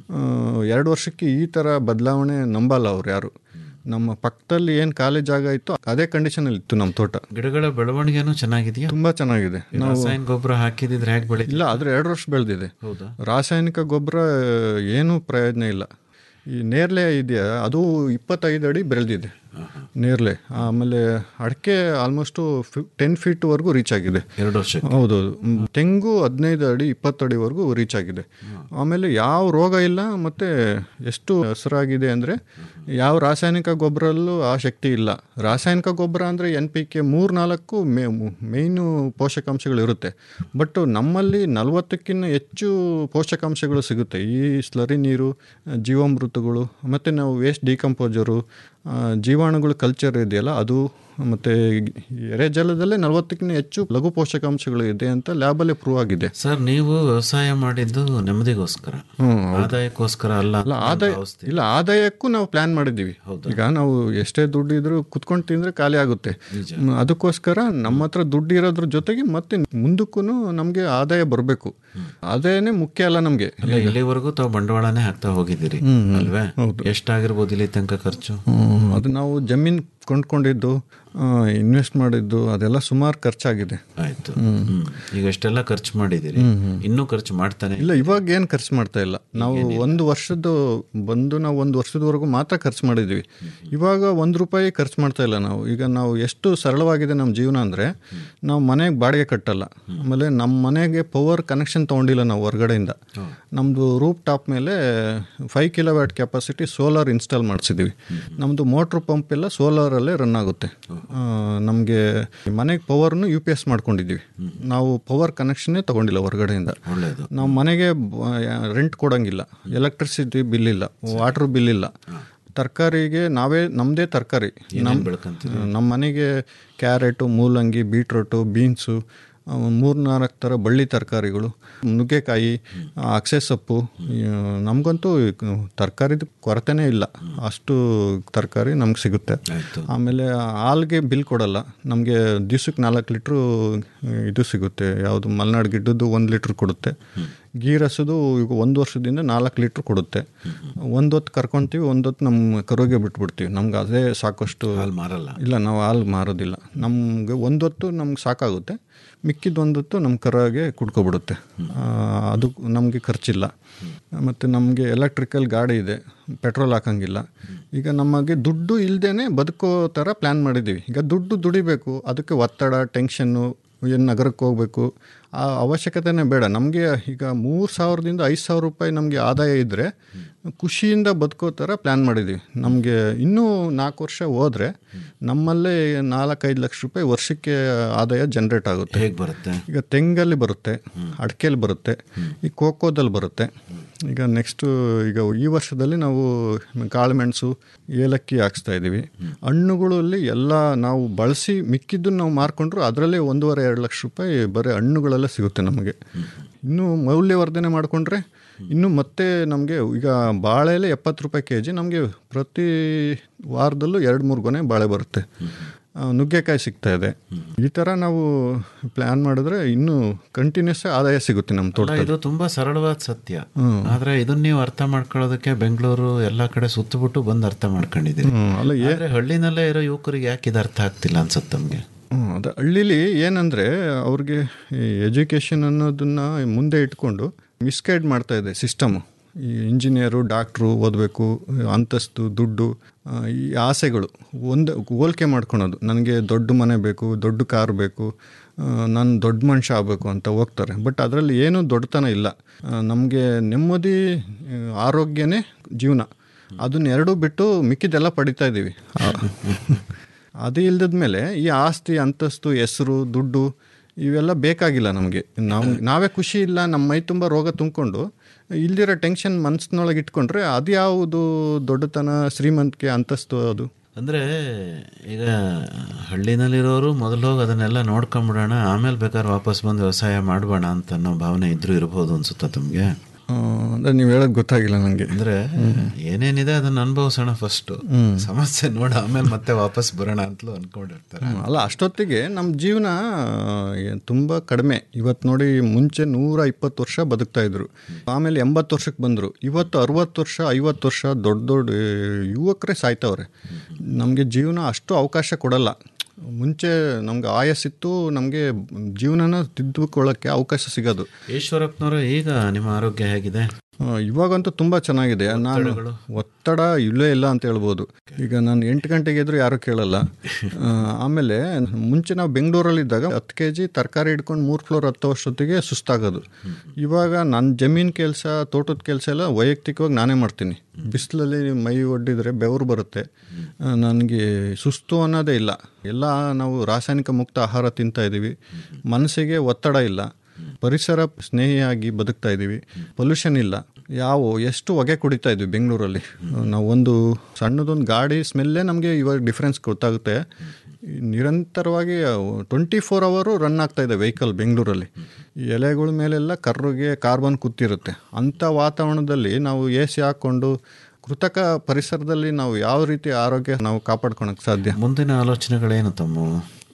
ಎರಡು ವರ್ಷಕ್ಕೆ ಈ ಥರ ಬದಲಾವಣೆ ನಂಬಲ್ಲ ಅವ್ರು ಯಾರು ನಮ್ಮ ಪಕ್ಕದಲ್ಲಿ ಏನು ಖಾಲಿ ಜಾಗ ಇತ್ತು ಅದೇ ಕಂಡೀಷನಲ್ಲಿ ಇತ್ತು ನಮ್ಮ ತೋಟ ಗಿಡಗಳ ಬೆಳವಣಿಗೆನೂ ಚೆನ್ನಾಗಿದೆಯಾ ತುಂಬ ಚೆನ್ನಾಗಿದೆ ನಾವು ರಾಸಾಯನಿಕ ಗೊಬ್ಬರ ಹಾಕಿದಿದ್ರೆ ಹೇಗೆ ಬೆಳಿ ಇಲ್ಲ ಆದ್ರೆ ಎರಡು ವರ್ಷ ಬೆಳೆದಿದೆ ಹೌದಾ ರಾಸಾಯನಿಕ ಗೊಬ್ಬರ ಏನೂ ಪ್ರಯೋಜನ ಇಲ್ಲ ಈ ನೇರ್ಲೆ ಇದೆಯಾ ಅದು ಇಪ್ಪತ್ತೈದು ಅಡಿ ಬೆಳೆದಿದೆ ನೇರ್ಲೆ ಆಮೇಲೆ ಅಡಿಕೆ ಆಲ್ಮೋಸ್ಟು ಟೆನ್ ಫೀಟ್ವರೆಗೂ ರೀಚ್ ಆಗಿದೆ ಎರಡು ವರ್ಷಕ್ಕೆ ಹೌದೌದು ಮ್, ತೆಂಗು ಹದಿನೈದು ಅಡಿ ಇಪ್ಪತ್ತು ಅಡಿವರೆಗೂ ರೀಚ್ ಆಗಿದೆ ಆಮೇಲೆ ಯಾವ ರೋಗ ಇಲ್ಲ ಮತ್ತು ಎಷ್ಟು ಹೆಸರಾಗಿದೆ ಅಂದರೆ ಯಾವ ರಾಸಾಯನಿಕ ಗೊಬ್ಬರಲ್ಲೂ ಆ ಶಕ್ತಿ ಇಲ್ಲ ರಾಸಾಯನಿಕ ಗೊಬ್ಬರ ಅಂದರೆ ಎನ್ ಪಿ ಕೆ ಮೂರು ನಾಲ್ಕು ಮೇ ಮೇಯ್ನು ಪೋಷಕಾಂಶಗಳು ಇರುತ್ತೆ ಬಟ್ ನಮ್ಮಲ್ಲಿ ನಲವತ್ತಕ್ಕಿಂತ ಹೆಚ್ಚು ಪೋಷಕಾಂಶಗಳು ಸಿಗುತ್ತೆ ಈ ಸ್ಲರಿ ನೀರು ಜೀವಾಮೃತಗಳು ಮತ್ತು ನಾವು ವೇಸ್ಟ್ ಡಿಕಂಪೋಸರು ಜೀವಾಣುಗಳು ಕಲ್ಚರ್ ಇದೆಯಲ್ಲ ಅದು ಮತ್ತು ಎರೆಜಲದಲ್ಲೇ ನಲವತ್ತಕ್ಕಿಂತ ಹೆಚ್ಚು ಲಘು ಪೋಷಕಾಂಶಗಳು ಇದೆ ಅಂತ ಲ್ಯಾಬಲ್ಲೇ ಪ್ರೂವ್ ಆಗಿದೆ ಸರ್ ನೀವು ವ್ಯವಸಾಯ ಮಾಡಿದ್ದು ನೆಮ್ಮದಿಗೋಸ್ಕರ ಹ್ಮ್, ಆದಾಯಕ್ಕೋಸ್ಕರ ಅಲ್ಲ ಅಲ್ಲ ಆದಾಯ ಇಲ್ಲ ಆದಾಯಕ್ಕೂ ನಾವು ಪ್ಲಾನ್ ಮಾಡಿದ್ದೀವಿ ಈಗ ನಾವು ಎಷ್ಟೇ ದುಡ್ಡು ಇದ್ರೂ ಕುತ್ಕೊಂಡು ತಿಂದ್ರೆ ಖಾಲಿ ಆಗುತ್ತೆ ಮ್, ಅದಕ್ಕೋಸ್ಕರ ನಮ್ಮ ಹತ್ರ ದುಡ್ಡು ಇರೋದ್ರ ಜೊತೆಗೆ ಮತ್ತೆ ಮುಂದಕ್ಕೂ ನಮಗೆ ಆದಾಯ ಬರಬೇಕು ಆದಾಯನೇ ಮುಖ್ಯ ಅಲ್ಲ ನಮಗೆ ಅಲ್ಲ ಇಲ್ಲಿವರೆಗೂ ತಾವು ಬಂಡವಾಳನೇ ಹಾಕ್ತಾ ಹೋಗಿದ್ದೀರಿ ಅಲ್ವೇ ಎಷ್ಟಾಗಿರ್ಬೋದು ಇಲ್ಲಿ ತನಕ ಖರ್ಚು ಅದು ನಾವು ಜಮೀನು ಕೊಂಡ್ಕೊಂಡಿದ್ದು ಇನ್ವೆಸ್ಟ್ ಮಾಡಿದ್ದು ಅದೆಲ್ಲ ಸುಮಾರು ಖರ್ಚಾಗಿದೆ ಆಯ್ತು ಹ್ಮ್. ಈಗ ಎಷ್ಟೆಲ್ಲ ಖರ್ಚು ಮಾಡಿದಿರಿ ಇನ್ನೂ ಖರ್ಚು ಮಾಡ್ತಾನೆ ಇಲ್ಲ ಇವಾಗ ಏನು ಖರ್ಚು ಮಾಡ್ತಾ ಇಲ್ಲ ನಾವು ಒಂದು ವರ್ಷದ್ದು ಬಂದು ನಾವು ಒಂದು ವರ್ಷದವರೆಗೂ ಮಾತ್ರ ಖರ್ಚು ಮಾಡಿದ್ವಿ ಇವಾಗ ಒಂದು ರೂಪಾಯಿ ಖರ್ಚು ಮಾಡ್ತಾ ಇಲ್ಲ ನಾವು ಈಗ ನಾವು ಎಷ್ಟು ಸರಳವಾಗಿದೆ ನಮ್ಮ ಜೀವನ ಅಂದರೆ ನಾವು ಮನೆಗೆ ಬಾಡಿಗೆ ಕಟ್ಟಲ್ಲ ಆಮೇಲೆ ನಮ್ಮ ಮನೆಗೆ ಪವರ್ ಕನೆಕ್ಷನ್ ತೊಗೊಂಡಿಲ್ಲ ನಾವು ಹೊರಗಡೆಯಿಂದ ನಮ್ಮದು ರೂಪ್ ಟಾಪ್ ಮೇಲೆ five kilo watt capacity solar install ಮಾಡಿಸಿದ್ದೀವಿ ನಮ್ಮದು ಮೋಟ್ರ್ ಪಂಪ್ ಎಲ್ಲ ಸೋಲಾರಲ್ಲೇ ರನ್ ಆಗುತ್ತೆ ನಮಗೆ ಮನೆಗೆ ಪವರ್ನು ಯು ಪಿ ಎಸ್ ಮಾಡ್ಕೊಂಡಿದ್ದೀವಿ ನಾವು ಪವರ್ ಕನೆಕ್ಷನ್ನೇ ತೊಗೊಂಡಿಲ್ಲ ಹೊರಗಡೆಯಿಂದ ಒಳ್ಳೇದು ನಾವು ಮನೆಗೆ ರೆಂಟ್ ಕೊಡಂಗಿಲ್ಲ ಎಲೆಕ್ಟ್ರಿಸಿಟಿ ಬಿಲ್ ಇಲ್ಲ ವಾಟರ್ ಬಿಲ್ ಇಲ್ಲ ತರಕಾರಿಗೆ ನಾವೇ ನಮ್ಮದೇ ತರಕಾರಿ ನಮ್ಮ ಬೆಳ್ಕೊಂತೀವಿ ನಮ್ಮ ಮನೆಗೆ ಕ್ಯಾರೆಟು ಮೂಲಂಗಿ ಬೀಟ್ರೋಟು ಬೀನ್ಸು ಮೂರ್ನಾಲ್ಕು ಥರ ಬಳ್ಳಿ ತರಕಾರಿಗಳು ನುಗ್ಗೆಕಾಯಿ ಅಕ್ಸೆ ಸೊಪ್ಪು ನಮಗಂತೂ ತರಕಾರಿದು ಕೊರತೆನೇ ಇಲ್ಲ ಅಷ್ಟು ತರಕಾರಿ ನಮ್ಗೆ ಸಿಗುತ್ತೆ ಆಯ್ತು ಆಮೇಲೆ ಹಾಲ್ಗೆ ಬಿಲ್ ಕೊಡಲ್ಲ ನಮಗೆ ದಿವ್ಸಕ್ಕೆ ನಾಲ್ಕು ಲೀಟ್ರು ಇದು ಸಿಗುತ್ತೆ ಯಾವುದು ಮಲೆನಾಡು ಗಿಡ್ಡದ್ದು ಒಂದು ಲೀಟ್ರ್ ಕೊಡುತ್ತೆ ಗೀ ರಸದು ಈಗ ಒಂದು ವರ್ಷದಿಂದ ನಾಲ್ಕು ಲೀಟ್ರ್ ಕೊಡುತ್ತೆ ಒಂದು ಹೊತ್ತು ಕರ್ಕೊತೀವಿ ಒಂದು ಹೊತ್ತು ನಮ್ಮ ಕರುಗೆ ಬಿಟ್ಬಿಡ್ತೀವಿ ನಮ್ಗೆ ಅದೇ ಸಾಕಷ್ಟು ಹಾಲು ಮಾರಲ್ಲ ಇಲ್ಲ ನಾವು ಹಾಲು ಮಾರೋದಿಲ್ಲ ನಮ್ಗೆ ಒಂದು ಹೊತ್ತು ನಮ್ಗೆ ಸಾಕಾಗುತ್ತೆ ಮಿಕ್ಕಿದ ಒಂದು ಹೊತ್ತು ನಮ್ಮ ಕರಾಗೆ ಕುಡ್ಕೊಬಿಡುತ್ತೆ ಆ, ಅದು ನಮಗೆ ಖರ್ಚಿಲ್ಲ ಮತ್ತು ನಮಗೆ ಎಲೆಕ್ಟ್ರಿಕಲ್ ಗಾಡಿ ಇದೆ ಪೆಟ್ರೋಲ್ ಹಾಕಂಗಿಲ್ಲ ಈಗ ನಮಗೆ ದುಡ್ಡು ಇಲ್ಲದೇ ಬದುಕೋ ಥರ ಪ್ಲ್ಯಾನ್ ಮಾಡಿದ್ದೀವಿ ಈಗ ದುಡ್ಡು ದುಡಿಬೇಕು ಅದಕ್ಕೆ ಒತ್ತಡ ಟೆನ್ಷನ್ನು ಏನು ನಗರಕ್ಕೆ ಹೋಗಬೇಕು ಆ ಅವಶ್ಯಕತೆನೇ ಬೇಡ ನಮಗೆ ಈಗ ಮೂರು ಸಾವಿರದಿಂದ ಐದು ಸಾವಿರ ರೂಪಾಯಿ ನಮಗೆ ಆದಾಯ ಇದ್ದರೆ ಖುಷಿಯಿಂದ ಬದುಕೋ ಥರ ಪ್ಲ್ಯಾನ್ ಮಾಡಿದ್ದೀವಿ ನಮಗೆ ಇನ್ನೂ ನಾಲ್ಕು ವರ್ಷ ಹೋದರೆ ನಮ್ಮಲ್ಲೇ ನಾಲ್ಕೈದು ಲಕ್ಷ ರೂಪಾಯಿ ವರ್ಷಕ್ಕೆ ಆದಾಯ ಜನ್ರೇಟ್ ಆಗುತ್ತೆ ಹೇಗೆ ಬರುತ್ತೆ ಈಗ ತೆಂಗಲ್ಲಿ ಬರುತ್ತೆ ಅಡಿಕೆಯಲ್ಲಿ ಬರುತ್ತೆ ಈ ಕೋಕೋದಲ್ಲಿ ಬರುತ್ತೆ ಈಗ ನೆಕ್ಸ್ಟು ಈಗ ಈ ವರ್ಷದಲ್ಲಿ ನಾವು ಕಾಳುಮೆಣಸು ಏಲಕ್ಕಿ ಹಾಕ್ಸ್ತಾ ಇದ್ದೀವಿ ಹಣ್ಣುಗಳಲ್ಲಿ ಎಲ್ಲ ನಾವು ಬಳಸಿ ಮಿಕ್ಕಿದ್ದನ್ನು ನಾವು ಮಾರ್ಕೊಂಡ್ರು ಅದರಲ್ಲೇ ಒಂದೂವರೆ ಎರಡು ಲಕ್ಷ ರೂಪಾಯಿ ಬರೀ ಹಣ್ಣುಗಳೆಲ್ಲ ಸಿಗುತ್ತೆ ನಮಗೆ ಇನ್ನೂ ಮೌಲ್ಯವರ್ಧನೆ ಮಾಡಿಕೊಂಡ್ರೆ ಇನ್ನು ಮತ್ತೆ ನಮಗೆ ಈಗ ಬಾಳೆಲೆ ಎಪ್ಪತ್ತು ರೂಪಾಯಿ ಕೆ ಜಿ ನಮಗೆ ಪ್ರತಿ ವಾರದಲ್ಲೂ ಎರಡು ಮೂರು ಗೊನೆ ಬಾಳೆ ಬರುತ್ತೆ ಆ, ನುಗ್ಗೆಕಾಯಿ ಸಿಗ್ತಾ ಇದೆ ಈ ಥರ ನಾವು ಪ್ಲ್ಯಾನ್ ಮಾಡಿದ್ರೆ ಇನ್ನೂ ಕಂಟಿನ್ಯೂಸ್ ಆದಾಯ ಸಿಗುತ್ತೆ ನಮ್ಮ ತೋಟ ಅಲ್ಲ, ಇದು ತುಂಬಾ ಸರಳವಾದ ಸತ್ಯ ಆದ್ರೆ ಇದನ್ನ ನೀವು ಅರ್ಥ ಮಾಡ್ಕೊಳ್ಳೋದಕ್ಕೆ ಬೆಂಗಳೂರು ಎಲ್ಲಾ ಕಡೆ ಸುತ್ತಬಿಟ್ಟು ಬಂದು ಅರ್ಥ ಮಾಡ್ಕೊಂಡಿದ್ದೀರಿ ಅಲ್ಲ ಏ ಆದ್ರೆ ಹಳ್ಳಿನಲ್ಲೇ ಇರೋ ಯುವಕರಿಗೆ ಯಾಕೆ ಇದು ಅರ್ಥ ಆಗ್ತಿಲ್ಲ ಅನ್ಸುತ್ತೆ ತಮ್ಗೆ ಹ್ಮ್, ಅದು ಹಳ್ಳಿಲಿ ಏನಂದರೆ ಅವ್ರಿಗೆ ಈ ಎಜುಕೇಷನ್ ಅನ್ನೋದನ್ನ ಮುಂದೆ ಇಟ್ಕೊಂಡು ಮಿಸ್ಗೈಡ್ ಮಾಡ್ತಾ ಇದೆ ಸಿಸ್ಟಮು ಈ ಇಂಜಿನಿಯರು ಡಾಕ್ಟ್ರು ಓದಬೇಕು ಅಂತಸ್ತು ದುಡ್ಡು ಆ, ಈ ಆಸೆಗಳು ಒಂದು ಹೋಲಿಕೆ ಮಾಡ್ಕೊಳೋದು ನನಗೆ ದೊಡ್ಡ ಮನೆ ಬೇಕು ದೊಡ್ಡ ಕಾರ್ ಬೇಕು ನಾನು ದೊಡ್ಡ ಮನುಷ್ಯ ಆಗಬೇಕು ಅಂತ ಹೋಗ್ತಾರೆ ಬಟ್ ಅದರಲ್ಲಿ ಏನೂ ದೊಡ್ಡತನ ಇಲ್ಲ ನಮಗೆ ನೆಮ್ಮದಿ ಆ, ಆರೋಗ್ಯನೇ ಜೀವನ ಅದನ್ನ ಎರಡೂ ಬಿಟ್ಟು ಮಿಕ್ಕಿದೆಲ್ಲ ಪಡಿತಾ ಇದ್ದೀವಿ ಅದು ಇಲ್ದದ ಮೇಲೆ ಈ ಆಸ್ತಿ ಅಂತಸ್ತು ಹೆಸರು ದುಡ್ಡು ಇವೆಲ್ಲ ಬೇಕಾಗಿಲ್ಲ ನಮಗೆ ನಾವು ನಾವೇ ಖುಷಿ ಇಲ್ಲ ನಮ್ಮ ಮೈ ತುಂಬ ರೋಗ ತುಂಬಿಕೊಂಡು ಇಲ್ದಿರೋ ಟೆನ್ಷನ್ ಮನಸ್ಸಿನೊಳಗೆ ಇಟ್ಕೊಂಡ್ರೆ ಅದು ಯಾವುದು ದೊಡ್ಡತನ ಶ್ರೀಮಂತಿಕೆ ಅಂತಸ್ತು ಅದು ಅಂದ್ರೆ ಈಗ ಹಳ್ಳಿನಲ್ಲಿರೋರು ಮೊದಲು ಹೋಗಿ ಅದನ್ನೆಲ್ಲ ನೋಡ್ಕೊಂಬಿಡೋಣ ಆಮೇಲೆ ಬೇಕಾದ್ರೆ ವಾಪಸ್ ಬಂದು ವ್ಯವಸಾಯ ಮಾಡೋಣ ಅಂತ ಅನ್ನೋ ಭಾವನೆ ಇದ್ರೂ ಇರ್ಬೋದು ಅನ್ಸುತ್ತಾ ತಮ್ಗೆ ಆ, ಅಂದ್ರೆ ನೀವು ಹೇಳೋದು ಗೊತ್ತಾಗಿಲ್ಲ ನನಗೆ ಅಂದ್ರೆ ಏನೇನಿದೆ ಅದನ್ನ ಅನುಭವಿಸೋಣ ಫಸ್ಟ್ ಸಮಸ್ಯೆ ನೋಡ ಆಮೇಲೆ ಮತ್ತೆ ವಾಪಸ್ ಬರೋಣ ಅಂತಲೂ ಅನ್ಕೊಂಡಿರ್ತಾರೆ ಅಲ್ಲ ಅಷ್ಟೊತ್ತಿಗೆ ನಮ್ಮ ಜೀವನ ಏನ್ ತುಂಬ ಕಡಿಮೆ ಇವತ್ತು ನೋಡಿ ಮುಂಚೆ ನೂರ ಇಪ್ಪತ್ತು ವರ್ಷ ಬದುಕ್ತಾ ಇದ್ರು ಆಮೇಲೆ ಎಂಬತ್ತು ವರ್ಷಕ್ಕೆ ಬಂದರು ಇವತ್ತು ಅರುವತ್ತು ವರ್ಷ ಐವತ್ತು ವರ್ಷ ದೊಡ್ಡ ದೊಡ್ಡ ಯುವಕರೇ ಸಾಯ್ತವ್ರೆ ನಮಗೆ ಜೀವನ ಅಷ್ಟು ಅವಕಾಶ ಕೊಡಲ್ಲ ಮುಂಚೆ ನಮ್ಗೆ ಆಯಸ್ಸಿತ್ತು ನಮಗೆ ಜೀವನನ ತಿದ್ದುಕೊಳ್ಳೋಕ್ಕೆ ಅವಕಾಶ ಸಿಗೋದು ಈಶ್ವರಪ್ಪನವರು ಈಗ ನಿಮ್ಮ ಆರೋಗ್ಯ ಹೇಗಿದೆ ಆ, ಇವಾಗಂತೂ ತುಂಬ ಚೆನ್ನಾಗಿದೆ ನಾನು ಒತ್ತಡ ಇಲ್ಲೇ ಇಲ್ಲ ಅಂತ ಹೇಳ್ಬೋದು ಈಗ ನಾನು ಎಂಟು ಗಂಟೆಗೆ ಇದ್ರೂ ಯಾರೂ ಕೇಳಲ್ಲ ಆ, ಆಮೇಲೆ ಮುಂಚೆ ನಾವು ಬೆಂಗಳೂರಲ್ಲಿದ್ದಾಗ ಹತ್ತು ಕೆ ಜಿ ತರಕಾರಿ ಹಿಡ್ಕೊಂಡು ಮೂರು ಫ್ಲೋರ್ ಹತ್ತು ವರ್ಷೊತ್ತಿಗೆ ಸುಸ್ತಾಗೋದು ಇವಾಗ ನನ್ನ ಜಮೀನು ಕೆಲಸ ತೋಟದ ಕೆಲಸ ಎಲ್ಲ ವೈಯಕ್ತಿಕವಾಗಿ ನಾನೇ ಮಾಡ್ತೀನಿ ಬಿಸಿಲಲ್ಲಿ ಮೈ ಒಡ್ಡಿದ್ರೆ ಬೆವರು ಬರುತ್ತೆ ನನಗೆ ಸುಸ್ತು ಅನ್ನೋದೇ ಇಲ್ಲ ಎಲ್ಲ ನಾವು ರಾಸಾಯನಿಕ ಮುಕ್ತ ಆಹಾರ ತಿಂತಾ ಇದ್ದೀವಿ ಮನಸ್ಸಿಗೆ ಒತ್ತಡ ಇಲ್ಲ ಪರಿಸರ ಸ್ನೇಹಿಯಾಗಿ ಬದುಕ್ತಾ ಇದ್ದೀವಿ ಪೊಲ್ಯೂಷನ್ ಇಲ್ಲ ಯಾವ ಎಷ್ಟು ಹೊಗೆ ಕುಡಿತಾ ಇದ್ವಿ ಬೆಂಗಳೂರಲ್ಲಿ ನಾವು ಒಂದು ಸಣ್ಣದೊಂದು ಗಾಡಿ ಸ್ಮೆಲ್ಲೇ ನಮಗೆ ಇವಾಗ ಡಿಫ್ರೆನ್ಸ್ ಗೊತ್ತಾಗುತ್ತೆ ನಿರಂತರವಾಗಿ ಟ್ವೆಂಟಿ ಫೋರ್ ಅವರು ರನ್ ಆಗ್ತಾ ಇದೆ ವೆಹಿಕಲ್ ಬೆಂಗಳೂರಲ್ಲಿ ಈ ಎಲೆಗಳ ಮೇಲೆಲ್ಲ ಕರ್ರಿಗೆ ಕಾರ್ಬನ್ ಕೂತಿರುತ್ತೆ ಅಂಥ ವಾತಾವರಣದಲ್ಲಿ ನಾವು ಎ ಸಿ ಹಾಕ್ಕೊಂಡು ಕೃತಕ ಪರಿಸರದಲ್ಲಿ ನಾವು ಯಾವ ರೀತಿ ಆರೋಗ್ಯ ನಾವು ಕಾಪಾಡ್ಕೊಳಕ್ಕೆ ಸಾಧ್ಯ ಮುಂದಿನ ಆಲೋಚನೆಗಳೇನು ತಮ್ಮ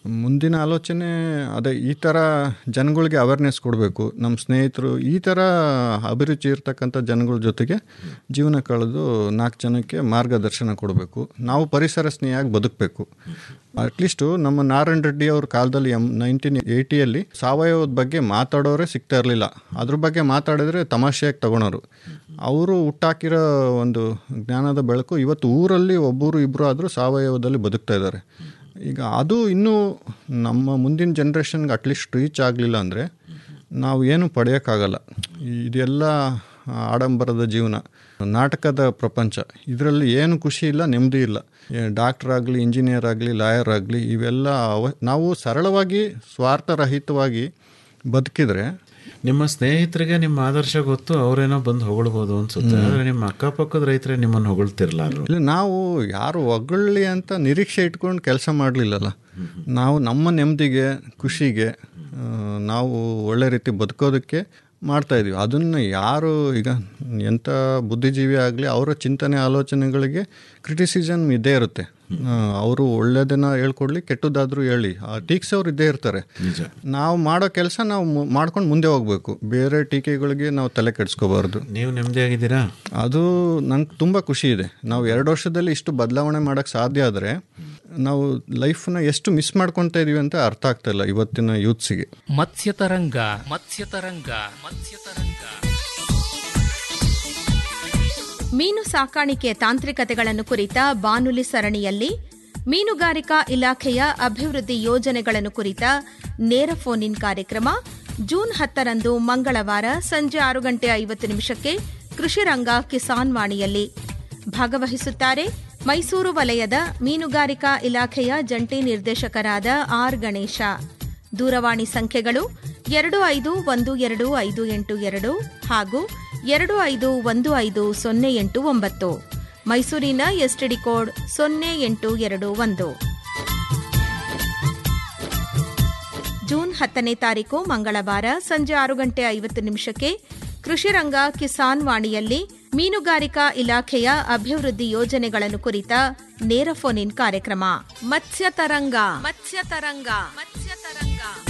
ಮುಂದಿನ ಆಲೋಚನೆ ಅದೇ ಈ ಥರ ಜನಗಳಿಗೆ ಅವೇರ್ನೆಸ್ ಕೊಡಬೇಕು ನಮ್ಮ ಸ್ನೇಹಿತರು ಈ ಥರ ಅಭಿರುಚಿ ಇರ್ತಕ್ಕಂಥ ಜನಗಳ ಜೊತೆಗೆ ಜೀವನ ಕಳೆದು ನಾಲ್ಕು ಜನಕ್ಕೆ ಮಾರ್ಗದರ್ಶನ ಕೊಡಬೇಕು ನಾವು ಪರಿಸರ ಸ್ನೇಹಿಯಾಗಿ ಬದುಕಬೇಕು ಅಟ್ಲೀಸ್ಟು ನಮ್ಮ ನಾರಾಯಣ ರೆಡ್ಡಿ ಅವ್ರ ಕಾಲದಲ್ಲಿ ಎಮ್ ನೈನ್ಟೀನ್ ಏಯ್ಟಿಯಲ್ಲಿ ಸಾವಯವದ ಬಗ್ಗೆ ಮಾತಾಡೋರೇ ಸಿಗ್ತಾ ಇರಲಿಲ್ಲ ಅದ್ರ ಬಗ್ಗೆ ಮಾತಾಡಿದ್ರೆ ತಮಾಷೆಯಾಗಿ ತಗೊಳೋರು ಅವರು ಹುಟ್ಟಾಕಿರೋ ಒಂದು ಜ್ಞಾನದ ಬೆಳಕು ಇವತ್ತು ಊರಲ್ಲಿ ಒಬ್ಬರು ಇಬ್ಬರು ಆದರೂ ಸಾವಯವದಲ್ಲಿ ಬದುಕ್ತಾ ಇದ್ದಾರೆ ಈಗ ಅದು ಇನ್ನೂ ನಮ್ಮ ಮುಂದಿನ ಜನ್ರೇಷನ್ಗೆ ಅಟ್ಲೀಸ್ಟ್ ರೀಚ್ ಆಗಲಿಲ್ಲ ಅಂದರೆ ನಾವು ಏನು ಪಡೆಯೋಕ್ಕಾಗಲ್ಲ ಇದೆಲ್ಲ ಆಡಂಬರದ ಜೀವನ ನಾಟಕದ ಪ್ರಪಂಚ ಇದರಲ್ಲಿ ಏನು ಖುಷಿ ಇಲ್ಲ ನೆಮ್ಮದಿ ಇಲ್ಲ ಡಾಕ್ಟರ್ ಆಗಲಿ ಇಂಜಿನಿಯರ್ ಆಗಲಿ ಲಾಯರ್ ಆಗಲಿ ಇವೆಲ್ಲ ಅವ ನಾವು ಸರಳವಾಗಿ ಸ್ವಾರ್ಥರಹಿತವಾಗಿ ಬದುಕಿದ್ರೆ ನಿಮ್ಮ ಸ್ನೇಹಿತರಿಗೆ ನಿಮ್ಮ ಆದರ್ಶ ಗೊತ್ತು ಅವರೇನೋ ಬಂದು ಹೊಗಳ್ಬೋದು ಅನ್ಸುತ್ತೆ ಆದರೆ ನಿಮ್ಮ ಅಕ್ಕಪಕ್ಕದ ರೈತರೇ ನಿಮ್ಮನ್ನು ಹೊಗಳ್ತಿರ್ಲಾರು ಇಲ್ಲ ನಾವು ಯಾರು ಹೊಗಳ್ಳಿ ಅಂತ ನಿರೀಕ್ಷೆ ಇಟ್ಕೊಂಡು ಕೆಲಸ ಮಾಡಲಿಲ್ಲಲ್ಲ ನಾವು ನಮ್ಮ ನೆಮ್ಮದಿಗೆ ಖುಷಿಗೆ ಆ, ನಾವು ಒಳ್ಳೆ ರೀತಿ ಬದುಕೋದಕ್ಕೆ ಮಾಡ್ತಾ ಇದೀವಿ ಅದನ್ನು ಯಾರು ಈಗ ಎಂಥ ಬುದ್ಧಿಜೀವಿ ಆಗಲಿ ಅವರ ಚಿಂತನೆ ಆಲೋಚನೆಗಳಿಗೆ ಕ್ರಿಟಿಸಿಸಮ್ ಇದ್ದೇ ಇರುತ್ತೆ ಅವರು ಒಳ್ಳೆಯದನ್ನ ಹೇಳ್ಕೊಡ್ಲಿ ಕೆಟ್ಟದ್ದಾದರೂ ಹೇಳಿ ಆ ಟೀಕ್ಸವ್ರು ಇದ್ದೇ ಇರ್ತಾರೆ ನಾವು ಮಾಡೋ ಕೆಲಸ ನಾವು ಮು- ಮಾಡ್ಕೊಂಡು ಮುಂದೆ ಹೋಗಬೇಕು ಬೇರೆ ಟೀಕೆಗಳಿಗೆ ನಾವು ತಲೆ ಕೆಡಿಸ್ಕೋಬಾರ್ದು ನೀವು ನೆಮ್ಮದಿಯಾಗಿದ್ದೀರಾ ಅದು ನಂಗೆ ತುಂಬ ಖುಷಿ ಇದೆ ನಾವು ಎರಡು ವರ್ಷದಲ್ಲಿ ಇಷ್ಟು ಬದಲಾವಣೆ ಮಾಡೋಕ್ಕೆ ಸಾಧ್ಯ ಆದರೆ ನಾವು ಲೈಫ್ನ ಎಷ್ಟು ಮಿಸ್ ಮಾಡ್ಕೊತಾ ಇದೀವಿ ಅಂತ ಅರ್ಥ ಆಗ್ತಾ ಇಲ್ಲ ಇವತ್ತಿನ ಯೂತ್ಸಿಗೆ ಮತ್ಸ್ಯತರಂಗ ಮತ್ಸ್ಯತರಂಗ ಮತ್ಸ್ಯತರಂಗ ಮೀನು ಸಾಕಾಣಿಕೆ ತಾಂತ್ರಿಕತೆಗಳನ್ನು ಕುರಿತ ಬಾನುಲಿ ಸರಣಿಯಲ್ಲಿ ಮೀನುಗಾರಿಕಾ ಇಲಾಖೆಯ ಅಭಿವೃದ್ಧಿ ಯೋಜನೆಗಳನ್ನು ಕುರಿತ ನೇರ ಫೋನ್ ಇನ್ ಕಾರ್ಯಕ್ರಮ ಜೂನ್ ಹತ್ತರಂದು ಮಂಗಳವಾರ ಸಂಜೆ ಆರು ಗಂಟೆ ಐವತ್ತು ನಿಮಿಷಕ್ಕೆ ಕೃಷಿರಂಗ ಕಿಸಾನ್ ವಾಣಿಯಲ್ಲಿ ಭಾಗವಹಿಸುತ್ತಾರೆ ಮೈಸೂರು ವಲಯದ ಮೀನುಗಾರಿಕಾ ಇಲಾಖೆಯ ಜಂಟಿ ನಿರ್ದೇಶಕರಾದ ಆರ್ ಗಣೇಶ ದೂರವಾಣಿ ಸಂಖ್ಯೆಗಳು ಎರಡು ಐದು ಒಂದು ಎರಡು ಐದು ಎಂಟು ಎರಡು ಹಾಗೂ ಎರಡು ಐದು ಒಂದು ಐದು ಸೊನ್ನೆ ಎಂಟು ಒಂಬತ್ತು ಮೈಸೂರಿನ ಎಸ್ಟಿಡಿ ಕೋಡ್ ಸೊನ್ನೆ ಎಂಟು ಎರಡು ಒಂದು ಜೂನ್ ಹತ್ತನೇ ತಾರೀಕು ಮಂಗಳವಾರ ಸಂಜೆ ಆರು ಗಂಟೆ ಐವತ್ತು ನಿಮಿಷಕ್ಕೆ ಕೃಷಿರಂಗ ಕಿಸಾನ್ ವಾಣಿಯಲ್ಲಿ ಮೀನುಗಾರಿಕಾ ಇಲಾಖೆಯ ಅಭಿವೃದ್ಧಿ ಯೋಜನೆಗಳನ್ನು ಕುರಿತ ನೇರ ಫೋನ್ ಇನ್ ಕಾರ್ಯಕ್ರಮ ಮತ್ಸ್ಯತರಂಗ ಮತ್ಸ್ಯತರಂಗ ಮತ್ಸ್ಯತರಂಗ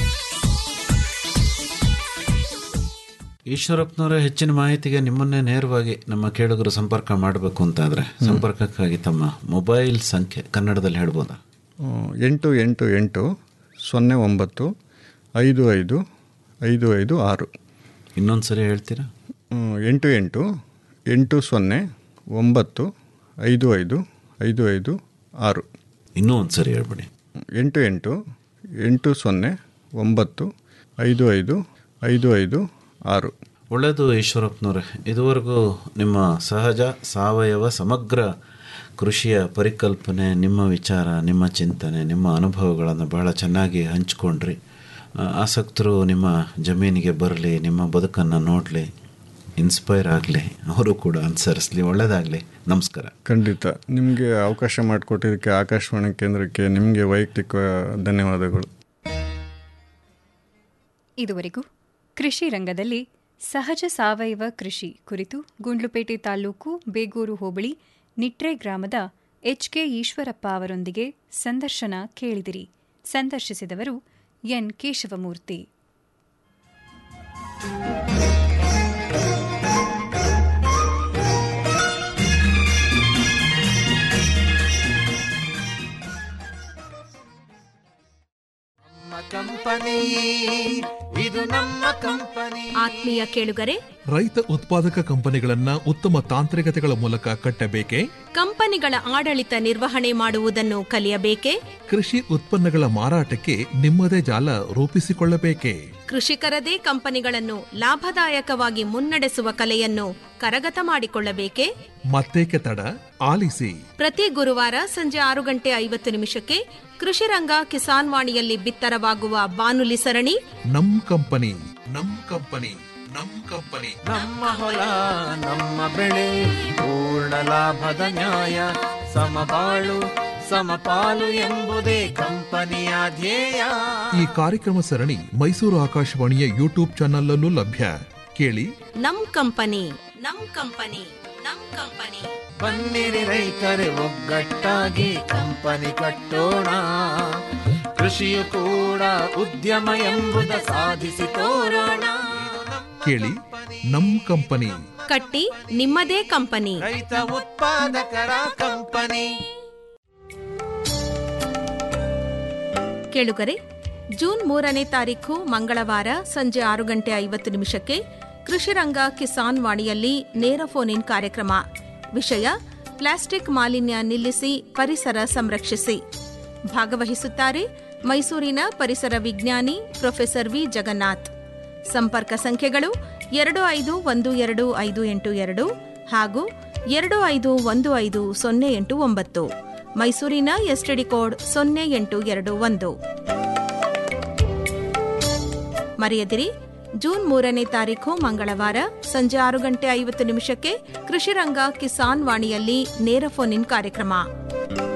ಈಶ್ವರಪ್ಪನವರ ಹೆಚ್ಚಿನ ಮಾಹಿತಿಗೆ ನಿಮ್ಮನ್ನೇ ನೇರವಾಗಿ ನಮ್ಮ ಕೇಳುಗರು ಸಂಪರ್ಕ ಮಾಡಬೇಕು ಅಂತಾದರೆ ಸಂಪರ್ಕಕ್ಕಾಗಿ ತಮ್ಮ ಮೊಬೈಲ್ ಸಂಖ್ಯೆ ಕನ್ನಡದಲ್ಲಿ ಹೇಳ್ಬೋದಾ ಆ, ಎಂಟು ಎಂಟು ಎಂಟು ಸೊನ್ನೆ ಒಂಬತ್ತು ಐದು ಐದು ಐದು ಐದು ಆರು ಇನ್ನೊಂದು ಸರಿ ಹೇಳ್ತೀರಾ ಆ, ಎಂಟು ಎಂಟು ಎಂಟು ಸೊನ್ನೆ ಒಂಬತ್ತು ಐದು ಐದು ಐದು ಐದು ಆರು ಇನ್ನೂ ಒಂದು ಸರಿ ಹೇಳ್ಬಿಡಿ ಎಂಟು ಎಂಟು ಎಂಟು ಸೊನ್ನೆ ಒಂಬತ್ತು ಐದು ಐದು ಐದು ಐದು ಆರು ಒಳ್ಳೆಯದು ಈಶ್ವರಪ್ಪನವರೇ ಇದುವರೆಗೂ ನಿಮ್ಮ ಸಹಜ ಸಾವಯವ ಸಮಗ್ರ ಕೃಷಿಯ ಪರಿಕಲ್ಪನೆ ನಿಮ್ಮ ವಿಚಾರ ನಿಮ್ಮ ಚಿಂತನೆ ನಿಮ್ಮ ಅನುಭವಗಳನ್ನು ಬಹಳ ಚೆನ್ನಾಗಿ ಹಂಚ್ಕೊಂಡ್ರಿ ಆ, ಆಸಕ್ತರು ನಿಮ್ಮ ಜಮೀನಿಗೆ ಬರಲಿ ನಿಮ್ಮ ಬದುಕನ್ನು ನೋಡಲಿ ಇನ್ಸ್ಪೈರ್ ಆಗಲಿ ಅವರು ಕೂಡ ಅನುಸರಿಸಲಿ ಒಳ್ಳೆಯದಾಗಲಿ ನಮಸ್ಕಾರ ಖಂಡಿತ ನಿಮಗೆ ಅವಕಾಶ ಮಾಡಿಕೊಟ್ಟಿದ್ದಕ್ಕೆ ಆಕಾಶವಾಣಿ ಕೇಂದ್ರಕ್ಕೆ ನಿಮಗೆ ವೈಯಕ್ತಿಕ ಧನ್ಯವಾದಗಳು ಇದುವರೆಗೂ ಕೃಷಿ ರಂಗದಲ್ಲಿ ಸಹಜ ಸಾವಯವ ಕೃಷಿ ಕುರಿತು ಗುಂಡ್ಲುಪೇಟೆ ತಾಲೂಕು ಬೇಗೂರು ಹೋಬಳಿ ನಿಟ್ರೆ ಗ್ರಾಮದ ಎಚ್ಕೆ ಈಶ್ವರಪ್ಪ ಅವರೊಂದಿಗೆ ಸಂದರ್ಶನ ಕೇಳಿದಿರಿ ಸಂದರ್ಶಿಸಿದವರು ಎನ್ ಕೇಶವಮೂರ್ತಿ ಕಂಪನಿ ಇದು ನಮ್ಮ ಕಂಪನಿ ಆತ್ಮೀಯ ಕೇಳುಗರೆ ರೈತ ಉತ್ಪಾದಕ ಕಂಪನಿಗಳನ್ನ ಉತ್ತಮ ತಾಂತ್ರಿಕತೆಗಳ ಮೂಲಕ ಕಟ್ಟಬೇಕೆ ಕಂಪನಿಗಳ ಆಡಳಿತ ನಿರ್ವಹಣೆ ಮಾಡುವುದನ್ನು ಕಲಿಯಬೇಕೆ ಕೃಷಿ ಉತ್ಪನ್ನಗಳ ಮಾರಾಟಕ್ಕೆ ನಿಮ್ಮದೇ ಜಾಲ ರೂಪಿಸಿಕೊಳ್ಳಬೇಕೆ ಕೃಷಿಕರದೇ ಕಂಪನಿಗಳನ್ನು ಲಾಭದಾಯಕವಾಗಿ ಮುನ್ನಡೆಸುವ ಕಲೆಯನ್ನು ಕರಗತ ಮಾಡಿಕೊಳ್ಳಬೇಕೆ ಮತ್ತೇಕೆ ತಡ ಆಲಿಸಿ ಪ್ರತಿ ಗುರುವಾರ ಸಂಜೆ ಆರು ಗಂಟೆ ಐವತ್ತು ನಿಮಿಷಕ್ಕೆ ಕೃಷಿರಂಗ ಕಿಸಾನ್ ವಾಣಿಯಲ್ಲಿ ಬಿತ್ತರವಾಗುವ ಬಾನುಲಿ ಸರಣಿ ನಮ್ ಕಂಪನಿ ನಮ್ ಕಂಪನಿ ನಮ್ ಕಂಪನಿ ನಮ್ಮ ಹೊಲ ನಮ್ಮ ಬೆಳೆ ಪೂರ್ಣ ಲಾಭದ ನ್ಯಾಯ ಸಮಬಾಳು ಸಮಪಾಲು ಎಂಬುದೇ ಕಂಪನಿಯ ಧ್ಯೇಯ ಈ ಕಾರ್ಯಕ್ರಮ ಸರಣಿ ಮೈಸೂರು ಆಕಾಶವಾಣಿಯ ಯೂಟ್ಯೂಬ್ ಚಾನಲ್ ಲಭ್ಯ ಕೇಳಿ ನಮ್ ಕಂಪನಿ ನಮ್ ಕಂಪನಿ ನಮ್ ಕಂಪನಿ ಬನ್ನಿರಿ ರೈತರೆ ಒಗ್ಗಟ್ಟಾಗಿ ಕಂಪನಿ ಕಟ್ಟೋಣ ಕೃಷಿಯು ಕೂಡ ಉದ್ಯಮ ಎಂಬುದ ಸಾಧಿಸಿ ತೋರೋಣ ಕೇಳಿ ನಮ್ ಕಂಪನಿ ಕಟ್ಟಿ ನಿಮ್ಮದೇ ಕಂಪನಿ ರೈತ ಉತ್ಪಾದಕರ ಕಂಪನಿ ಕೇಳುಗರೆ ಜೂನ್ ಮೂರನೇ ತಾರೀಖು ಮಂಗಳವಾರ ಸಂಜೆ ಆರು ಗಂಟೆ ಐವತ್ತು ನಿಮಿಷಕ್ಕೆ ಕೃಷಿರಂಗ ಕಿಸಾನ್ ವಾಣಿಯಲ್ಲಿ ನೇರ ಫೋನ್ ಇನ್ ಕಾರ್ಯಕ್ರಮ ವಿಷಯ ಪ್ಲಾಸ್ಟಿಕ್ ಮಾಲಿನ್ಯ ನಿಲ್ಲಿಸಿ ಪರಿಸರ ಸಂರಕ್ಷಿಸಿ ಭಾಗವಹಿಸುತ್ತಾರೆ ಮೈಸೂರಿನ ಪರಿಸರ ವಿಜ್ಞಾನಿ ಪ್ರೊಫೆಸರ್ ವಿ ಜಗನ್ನಾಥ್ ಸಂಪರ್ಕ ಸಂಖ್ಯೆಗಳು ಎರಡು ಐದು ಒಂದು ಎರಡು ಐದು ಎಂಟು ಎರಡು ಹಾಗೂ ಎರಡು ಐದು ಒಂದು ಐದು ಸೊನ್ನೆ ಎಂಟು ಒಂಬತ್ತು ಮೈಸೂರಿನ ಎಸ್ಟಿಡಿ ಕೋಡ್ ಸೊನ್ನೆ ಎಂಟು ಎರಡು ಒಂದು ಮರೆಯದಿರಿ ಜೂನ್ ಮೂರನೇ ತಾರೀಖು ಮಂಗಳವಾರ ಸಂಜೆ ಆರು ಗಂಟೆ ಐವತ್ತು ನಿಮಿಷಕ್ಕೆ ಕೃಷಿರಂಗ ಕಿಸಾನ್ ವಾಣಿಯಲ್ಲಿ ನೇರ ಫೋನ್ ಇನ್ ಕಾರ್ಯಕ್ರಮ